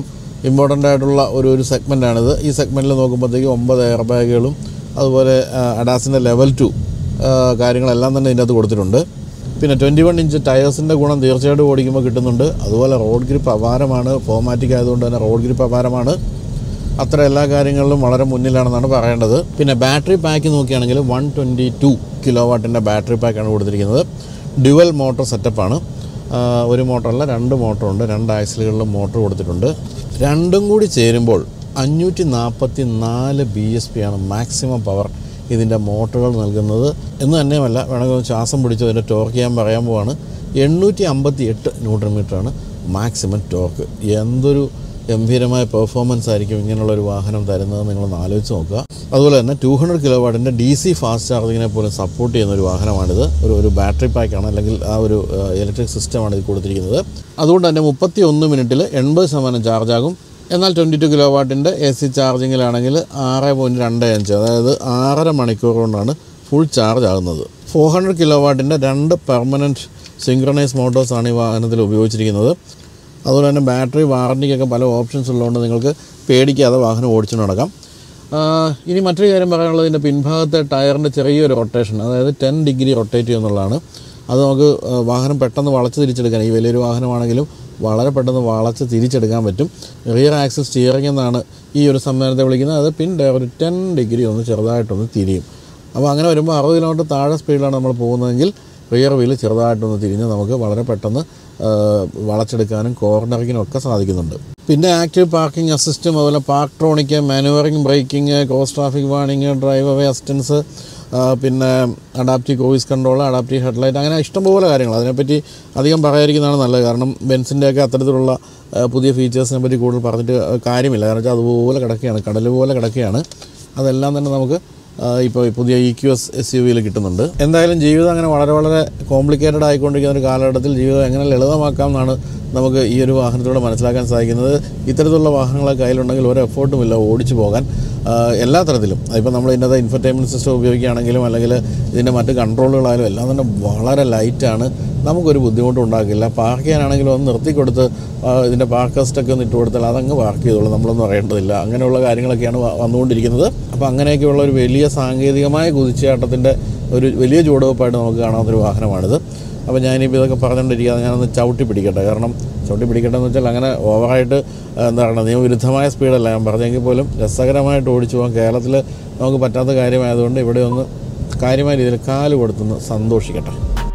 ഇമ്പോർട്ടൻ്റ് ആയിട്ടുള്ള ഒരു ഒരു സെഗ്മെൻറ്റാണിത് ഈ സെഗ്മെൻറ്റിൽ നോക്കുമ്പോഴത്തേക്ക് ഒമ്പത് എയർ ബാഗുകളും അതുപോലെ അഡാസിൻ്റെ ലെവൽ ടു കാര്യങ്ങളെല്ലാം തന്നെ ഇതിൻ്റെ അകത്ത് കൊടുത്തിട്ടുണ്ട് പിന്നെ ട്വൻറ്റി വൺ ഇഞ്ച് ടയേഴ്സിൻ്റെ ഗുണം തീർച്ചയായിട്ടും ഓടിക്കുമ്പോൾ കിട്ടുന്നുണ്ട് അതുപോലെ റോഡ് ഗ്രിപ്പ് അപാരമാണ് ഫോമാറ്റിക് ആയതുകൊണ്ട് തന്നെ റോഡ് ഗ്രിപ്പ് അപാരമാണ് അത്ര എല്ലാ കാര്യങ്ങളിലും വളരെ മുന്നിലാണെന്നാണ് പറയേണ്ടത് പിന്നെ ബാറ്ററി പാക്ക് നോക്കുകയാണെങ്കിൽ വൺ ട്വൻറ്റി ടു കിലോ വാട്ടിൻ്റെ ബാറ്ററി പാക്കാണ് കൊടുത്തിരിക്കുന്നത് ഡ്യുവൽ മോട്ടോർ സെറ്റപ്പാണ് ഒരു മോട്ടറല്ല രണ്ട് മോട്ടറുണ്ട് രണ്ട് ആക്സിലുകളിലും മോട്ടർ കൊടുത്തിട്ടുണ്ട് രണ്ടും കൂടി ചേരുമ്പോൾ അഞ്ഞൂറ്റി നാൽപ്പത്തി നാല് ബി എസ് പി ആണ് മാക്സിമം പവർ ഇതിൻ്റെ മോട്ടറുകൾ നൽകുന്നത് എന്ന് തന്നെയുമല്ല വേണമെങ്കിൽ ഒന്ന് ശ്വാസം പിടിച്ച് അതിൻ്റെ ടോർക്ക് ചെയ്യാൻ പറയാൻ പോവാണ് എണ്ണൂറ്റി അമ്പത്തി എട്ട് ന്യൂട്രൺ മീറ്ററാണ് മാക്സിമം ടോർക്ക് എന്തൊരു ഗംഭീരമായ പെർഫോമൻസ് ആയിരിക്കും ഇങ്ങനെയുള്ളൊരു വാഹനം തരുന്നത് നിങ്ങളൊന്ന് ആലോചിച്ച് നോക്കുക അതുപോലെ തന്നെ ടു ഹൺഡ്രഡ് കിലോ വാട്ടിൻ്റെ ഡി സി ഫാസ്റ്റ് ചാർജിങ്ങിനെ പോലും സപ്പോർട്ട് ചെയ്യുന്ന ഒരു വാഹനമാണിത് ഒരു ഒരു ബാറ്ററി പാക്കാണ് അല്ലെങ്കിൽ ആ ഒരു ഇലക്ട്രിക് സിസ്റ്റമാണ് ഇത് കൊടുത്തിരിക്കുന്നത് അതുകൊണ്ട് തന്നെ മുപ്പത്തി ഒന്ന് മിനിറ്റിൽ എൺപത് ശതമാനം ചാർജാകും എന്നാൽ ട്വൻറ്റി ടു കിലോ വാട്ടിൻ്റെ എ സി ചാർജിങ്ങിലാണെങ്കിൽ ആറ് പോയിൻറ്റ് രണ്ട് അഞ്ച് അതായത് ആറര മണിക്കൂർ കൊണ്ടാണ് ഫുൾ ചാർജ് ആകുന്നത് ഫോർ ഹൺഡ്രഡ് കിലോ വാട്ടിൻ്റെ രണ്ട് പെർമനൻറ്റ് സിങ്ക്രണൈസ് മോട്ടോഴ്സാണ് ഈ വാഹനത്തിൽ ഉപയോഗിച്ചിരിക്കുന്നത് അതുപോലെ തന്നെ ബാറ്ററി വാറൻറ്റിക്കൊക്കെ പല ഓപ്ഷൻസ് ഉള്ളതുകൊണ്ട് നിങ്ങൾക്ക് പേടിക്കാതെ വാഹനം ഓടിച്ചു നടക്കാം ആ, ഇനി മറ്റൊരു കാര്യം പറയാനുള്ളത് ഇതിൻ്റെ പിൻഭാഗത്തെ ടയറിൻ്റെ ചെറിയൊരു റൊട്ടേഷൻ അതായത് ടെൻ ഡിഗ്രി റൊട്ടേറ്റ് ചെയ്യുന്നുള്ളതാണ് അത് നമുക്ക് ആ, വാഹനം പെട്ടെന്ന് വളച്ച് തിരിച്ചെടുക്കാൻ ഈ വലിയൊരു വാഹനമാണെങ്കിലും വളരെ പെട്ടെന്ന് വളച്ച് തിരിച്ചെടുക്കാൻ പറ്റും റിയർ ആക്സിൽ സ്റ്റിയറിംഗ് എന്നാണ് ഈ ഒരു സമ്മേളനത്തെ വിളിക്കുന്നത് അത് പിൻ ടയർ ഒരു ടെൻ ഡിഗ്രി ഒന്ന് ചെറുതായിട്ടൊന്ന് തിരിയും അപ്പോൾ അങ്ങനെ വരുമ്പോൾ അറുപത് കിലോമീറ്റർ താഴെ സ്പീഡിലാണ് നമ്മൾ പോകുന്നതെങ്കിൽ റിയർ വീല് ചെറുതായിട്ടൊന്ന് തിരിഞ്ഞ് നമുക്ക് വളരെ പെട്ടെന്ന് ആ, വളച്ചെടുക്കാനും കോർണറിങ്ങിനും ഒക്കെ സാധിക്കുന്നുണ്ട് പിന്നെ ആക്റ്റീവ് പാർക്കിംഗ് അസിസ്റ്റും അതുപോലെ Parktronic manoeuvring braking cross traffic warning drive away assistance പിന്നെ adaptive cruise control adaptive headlight അങ്ങനെ ഇഷ്ടംപോലെ കാര്യങ്ങൾ അതിനെപ്പറ്റി അധികം പറയാതിരിക്കുന്നതാണ് നല്ലത് കാരണം ബെൻസിൻ്റെയൊക്കെ അത്തരത്തിലുള്ള ആ, പുതിയ ഫീച്ചേഴ്സിനെ പറ്റി കൂടുതൽ പറഞ്ഞിട്ട് കാര്യമില്ല കാരണം വെച്ചാൽ അതുപോലെ കിടക്കുകയാണ് കടൽ പോലെ കിടക്കുകയാണ് അതെല്ലാം തന്നെ നമുക്ക് ഇപ്പോൾ പുതിയ E Q S S U വിയിൽ കിട്ടുന്നുണ്ട് എന്തായാലും ജീവിതം അങ്ങനെ വളരെ വളരെ കോംപ്ലിക്കേറ്റഡ് ആയിക്കൊണ്ടിരിക്കുന്ന ഒരു കാലഘട്ടത്തിൽ ജീവിതം എങ്ങനെ ലളിതമാക്കാം എന്നാണ് നമുക്ക് ഈ ഒരു വാഹനത്തിലൂടെ മനസ്സിലാക്കാൻ സാധിക്കുന്നത് ഇത്തരത്തിലുള്ള വാഹനങ്ങളൊക്കെ കയ്യിലുണ്ടെങ്കിൽ ഒരു എഫേർട്ടും ഇല്ല ഓടിച്ചു പോകാൻ ആ, എല്ലാ തരത്തിലും ഇപ്പോൾ നമ്മൾ ഇതിൻ്റെ ഇൻഫർടൈൻമെൻറ്റ് സിസ്റ്റം ഉപയോഗിക്കുകയാണെങ്കിലും അല്ലെങ്കിൽ ഇതിൻ്റെ മറ്റ് കൺട്രോളുകളായാലും എല്ലാം തന്നെ വളരെ ലൈറ്റാണ് നമുക്കൊരു ബുദ്ധിമുട്ടും ഉണ്ടാക്കില്ല പാർക്ക് ചെയ്യാനാണെങ്കിലും ഒന്ന് നിർത്തിക്കൊടുത്ത് ആ, ഇതിൻ്റെ പാർക്ക് സ്റ്റൊക്കെ ഒന്ന് ഇട്ട് കൊടുത്താൽ അതങ്ങ് പാർക്ക് ചെയ്തോളൂ നമ്മളൊന്നും അറിയേണ്ടതില്ല അങ്ങനെയുള്ള കാര്യങ്ങളൊക്കെയാണ് വ- വന്നുകൊണ്ടിരിക്കുന്നത് അപ്പോൾ അങ്ങനെയൊക്കെയുള്ള ഒരു വലിയ സാങ്കേതികമായ കുതിച്ചുചാട്ടത്തിൻ്റെ ഒരു വലിയ ചുവടുവെപ്പായിട്ട് നമുക്ക് കാണാവുന്നൊരു വാഹനമാണിത് അപ്പോൾ ഞാനിപ്പോൾ ഇതൊക്കെ പറഞ്ഞുകൊണ്ടിരിക്കാതെ ഞാനൊന്ന് ചവിട്ടി പിടിക്കട്ടെ കാരണം ചവിട്ടി പിടിക്കട്ടെ എന്ന് വെച്ചാൽ അങ്ങനെ ഓവറായിട്ട് ആ, എന്താ പറയുക നിയമവിരുദ്ധമായ സ്പീഡല്ല ഞാൻ പറഞ്ഞെങ്കിൽ പോലും രസകരമായിട്ട് ഓടിച്ചു പോകാൻ കേരളത്തിൽ നമുക്ക് പറ്റാത്ത കാര്യമായതുകൊണ്ട് ഇവിടെ ഒന്ന് കാര്യമായ രീതിയിൽ കാല് കൊടുത്തൊന്ന് സന്തോഷിക്കട്ടെ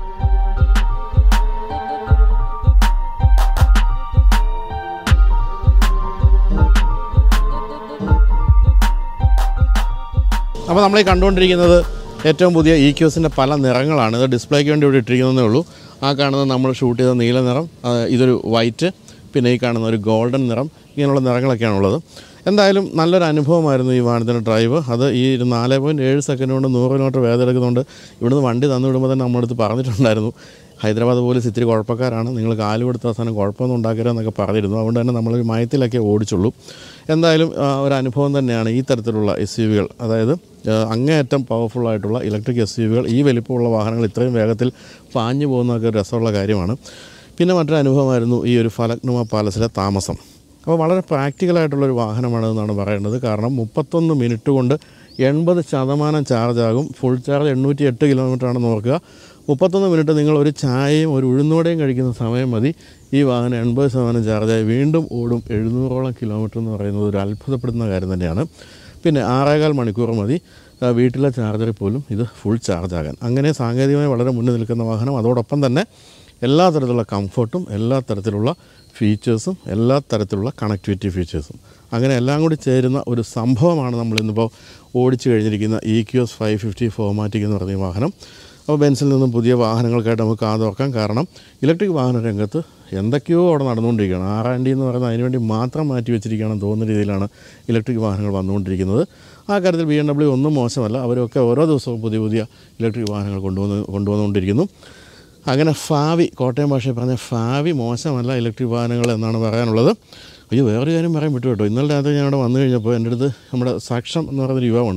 അപ്പോൾ നമ്മൾ ഈ കണ്ടുകൊണ്ടിരിക്കുന്നത് ഏറ്റവും പുതിയ ഇ ക്യൂസിൻ്റെ പല നിറങ്ങളാണ് ഇത് ഡിസ്പ്ലേക്ക് വേണ്ടി ഇവിടെ ഇട്ടിരിക്കുന്നതേ ഉള്ളൂ ആ കാണുന്നത് നമ്മൾ ഷൂട്ട് ചെയ്ത നീല നിറം ആ, ഇതൊരു വൈറ്റ് പിന്നെ ഈ കാണുന്ന ഒരു ഗോൾഡൻ നിറം ഇങ്ങനെയുള്ള നിറങ്ങളൊക്കെയാണ് ഉള്ളത് എന്തായാലും നല്ലൊരു അനുഭവമായിരുന്നു ഈ വാഹനത്തിൻ്റെ ഡ്രൈവ് അത് ഈ ഒരു നാല് പോയിൻറ്റ് ഏഴ് സെക്കൻഡ് കൊണ്ട് നൂറ് കിലോമീറ്റർ വേദന എടുക്കുന്നുണ്ട് ഇവിടുന്ന് വണ്ടി തന്നു വിടുമ്പോൾ തന്നെ നമ്മുടെ അടുത്ത് പറഞ്ഞിട്ടുണ്ടായിരുന്നു ഹൈദരാബാദ് പോലീസ് ഇത്തിരി കുഴപ്പക്കാരാണ് നിങ്ങൾ കാല് കൊടുത്ത അവസാനം കുഴപ്പമൊന്നും ഉണ്ടാക്കരുതെന്നൊക്കെ പറഞ്ഞിരുന്നു അതുകൊണ്ട് തന്നെ നമ്മളൊരു മയത്തിലൊക്കെ ഓടിച്ചുള്ളൂ എന്തായാലും ആ, ഒരു അനുഭവം തന്നെയാണ് ഈ തരത്തിലുള്ള എസ് യു വികൾ അതായത് ആ, അങ്ങേയറ്റം പവർഫുൾ ആയിട്ടുള്ള ഇലക്ട്രിക് എസ് യു വികൾ ഈ വലിപ്പമുള്ള വാഹനങ്ങൾ ഇത്രയും വേഗത്തിൽ പാഞ്ഞു പോകുന്നതൊക്കെ ഒരു രസമുള്ള കാര്യമാണ് പിന്നെ മറ്റൊരു അനുഭവമായിരുന്നു ഈ ഒരു ഫലക്നുമ പാലസിലെ താമസം അപ്പോൾ വളരെ പ്രാക്ടിക്കലായിട്ടുള്ളൊരു വാഹനമാണെന്നാണ് പറയുന്നത് കാരണം മുപ്പത്തൊന്ന് മിനിറ്റ് കൊണ്ട് എൺപത് ശതമാനം ചാർജാകും ഫുൾ ചാർജ് എണ്ണൂറ്റി എട്ട് കിലോമീറ്റർ ആണെന്ന് ഓർക്കുക മുപ്പത്തൊന്ന് മിനിറ്റ് നിങ്ങൾ ഒരു ചായയും ഒരു ഉഴുന്നുവടയും കഴിക്കുന്ന സമയം മതി ഈ വാഹനം എൺപത് ശതമാനം ചാർജായി വീണ്ടും ഓടും എഴുന്നൂറോളം കിലോമീറ്റർ എന്ന് പറയുന്നത് ഒരു അത്ഭുതപ്പെടുന്ന കാര്യം തന്നെയാണ് പിന്നെ ആറേകാൽ മണിക്കൂർ മതി ആ, വീട്ടിലെ ചാർജറിൽ പോലും ഇത് ഫുൾ ചാർജ് ആകാൻ അങ്ങനെ സാങ്കേതികമായി വളരെ മുന്നിൽ നിൽക്കുന്ന വാഹനം അതോടൊപ്പം തന്നെ എല്ലാ തരത്തിലുള്ള കംഫർട്ടും എല്ലാ തരത്തിലുള്ള ഫീച്ചേഴ്സും എല്ലാ തരത്തിലുള്ള കണക്ടിവിറ്റി ഫീച്ചേഴ്സും അങ്ങനെ എല്ലാം കൂടി ചേരുന്ന ഒരു സംഭവമാണ് നമ്മളിന്നിപ്പോൾ ഓടിച്ചു കഴിഞ്ഞിരിക്കുന്ന E Q S five fifty ഫോമാറ്റിക് എന്ന് പറഞ്ഞ ഈ വാഹനം അപ്പോൾ ബെൻസിൽ നിന്നും പുതിയ വാഹനങ്ങൾക്കായിട്ട് നമുക്ക് കാതോർക്കാം കാരണം ഇലക്ട്രിക് വാഹന രംഗത്ത് എന്തൊക്കെയോ അവിടെ നടന്നുകൊണ്ടിരിക്കുകയാണ് ആർ ആൻഡ് ഡി എന്ന് പറയുന്നത് അതിനുവേണ്ടി മാത്രം മാറ്റി വെച്ചിരിക്കുകയാണെന്ന് തോന്നുന്ന രീതിയിലാണ് ഇലക്ട്രിക് വാഹനങ്ങൾ വന്നുകൊണ്ടിരിക്കുന്നത് ആ കാര്യത്തിൽ ബി എം ഡബ്ല്യു ഒന്നും മോശമല്ല അവരൊക്കെ ഓരോ ദിവസവും പുതിയ പുതിയ ഇലക്ട്രിക് വാഹനങ്ങൾ കൊണ്ടുവന്ന് കൊണ്ടുവന്നുകൊണ്ടിരിക്കുന്നു അങ്ങനെ ഫാവി കോട്ടയം ഭാഷയിൽ പറഞ്ഞ ഫാവി മോശമല്ല ഇലക്ട്രിക് വാഹനങ്ങൾ എന്നാണ് പറയാനുള്ളത് അയ്യോ വേറൊരു കാര്യം പറയാൻ വിട്ടു കേട്ടോ ഇന്നലെ രാത്രി ഞാൻ അവിടെ വന്നു കഴിഞ്ഞപ്പോൾ എൻ്റെ അടുത്ത് നമ്മുടെ സാക്ഷം എന്ന് പറയുന്നൊരു യുവാവുണ്ട്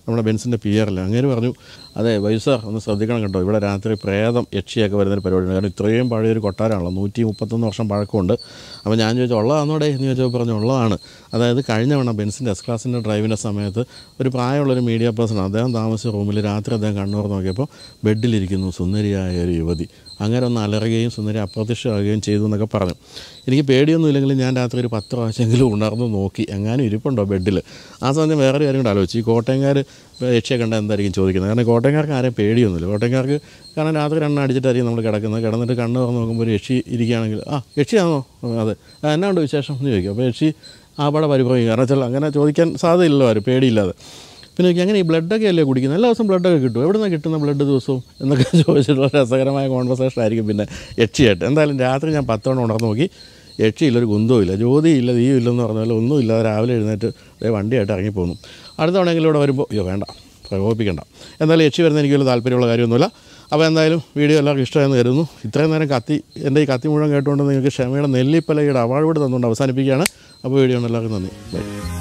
നമ്മുടെ ബെൻസിൻ്റെ പി ആറിൽ അങ്ങേര് പറഞ്ഞു അതെ വൈസ് സാർ ഒന്ന് ശ്രദ്ധിക്കണം കേട്ടോ ഇവിടെ രാത്രി പ്രേതം യക്ഷിയൊക്കെ വരുന്നൊരു പരിപാടിയുണ്ട് കാരണം ഇത്രയും പഴയൊരു കൊട്ടാരമാണല്ലോ നൂറ്റി മുപ്പത്തൊന്ന് വർഷം പഴക്കമുണ്ട് അപ്പോൾ ഞാൻ ചോദിച്ചു ഉള്ളതാണോടെ എന്ന് ചോദിച്ചപ്പോൾ പറഞ്ഞു ഉള്ളതാണ് അതായത് കഴിഞ്ഞ തവണ ബെൻസിൻ്റെ എസ് ക്ലാസിൻ്റെ ഡ്രൈവിൻ്റെ സമയത്ത് ഒരു പ്രായമുള്ളൊരു മീഡിയ പേഴ്സൺ അദ്ദേഹം താമസിച്ച റൂമിൽ രാത്രി അദ്ദേഹം കണ്ണൂർ നോക്കിയപ്പോൾ ബെഡിലിരിക്കുന്നു സുന്ദരിയായ ഒരു യുവതി അങ്ങനെ ഒന്ന് അലറുകയും സുന്ദരി അപ്രത്യക്ഷമാകുകയും ചെയ്തു എന്നൊക്കെ പറഞ്ഞു എനിക്ക് പേടിയൊന്നും ഇല്ലെങ്കിലും ഞാൻ രാത്രി ഒരു പത്ത് പ്രാവശ്യമെങ്കിലും ഉണർന്ന് നോക്കി എങ്ങാനും ഇരിപ്പുണ്ടോ ബെഡിൽ ആ സമയം വേറെ കാര്യം കൂടെ ആലോചിച്ചു ഈ കോട്ടയംകാർ യക്ഷിയെ കണ്ട എന്തായിരിക്കും ചോദിക്കുന്നത് കാരണം കോട്ടയംകാർക്ക് ആരെയും പേടിയൊന്നുമില്ല കോട്ടയംകാർക്ക് കാരണം രാത്രി എണ്ണ അടിച്ചിട്ടായിരിക്കും നമ്മൾ കിടക്കുന്നത് കിടന്നിട്ട് കണ്ണ് തുറന്ന് നോക്കുമ്പോൾ ഒരു യക്ഷി ഇരിക്കുകയാണെങ്കിൽ ആ യക്ഷിയാണോ അതെ ആ, എന്നാ ഉണ്ട് വിശേഷം എന്ന് ചോദിക്കും അപ്പോൾ യക്ഷി ആ പട പരിഭ്രമിക്കും കാരണം വെച്ചാൽ അങ്ങനെ ചോദിക്കാൻ സാധ്യതയില്ലല്ലോ ആരും പേടിയില്ലാതെ പിന്നെ എനിക്ക് അങ്ങനെ ഈ ബ്ലഡൊക്കെ അല്ലേ കുടിക്കുന്നത് എല്ലാ ദിവസവും ബ്ലഡൊക്കെ കിട്ടും എവിടെ നിന്നാണ് കിട്ടുന്ന ബ്ലഡ് ദിവസവും എന്നൊക്കെ ചോദിച്ചിട്ടുള്ള രസകരമായ കോൺവെർസേഷൻ ആയിരിക്കും പിന്നെ യക്ഷിയായിട്ട് എന്തായാലും രാത്രി ഞാൻ പത്തോണം ഉണർന്ന് നോക്കി യക്ഷിയില്ല ഒരു കുന്തവും ഇല്ല ജ്യോതിയില്ല തീയും ഇല്ലെന്ന് പറഞ്ഞ പോലെ ഒന്നും ഇല്ലാതെ രാവിലെ എഴുന്നേറ്റ് ദേ വണ്ടിയായിട്ട് ഇറങ്ങിപ്പോന്നു അടുത്ത തവണയെങ്കിലും ഇവിടെ വരുമ്പോൾ അയ്യോ വേണ്ട പ്രകോപിപ്പിക്കണ്ട എന്തായാലും യക്ഷി വരുന്ന എനിക്ക് വലിയ താല്പര്യമുള്ള കാര്യമൊന്നുമില്ല അപ്പോൾ എന്തായാലും വീഡിയോ എല്ലാവർക്കും ഇഷ്ടമായെന്ന് കരുതുന്നു ഇത്രയും നേരം കത്തി എൻ്റെ ഈ കത്തി മുഴുവൻ കേട്ടുകൊണ്ട് നിങ്ങൾക്ക് ക്ഷമയുടെ നെല്ലിപ്പലയുടെ അവാർഡ് കൂടി തന്നുകൊണ്ട് അവസാനിപ്പിക്കുകയാണ് അപ്പോൾ വീഡിയോ എല്ലാവർക്കും നന്ദി ബൈ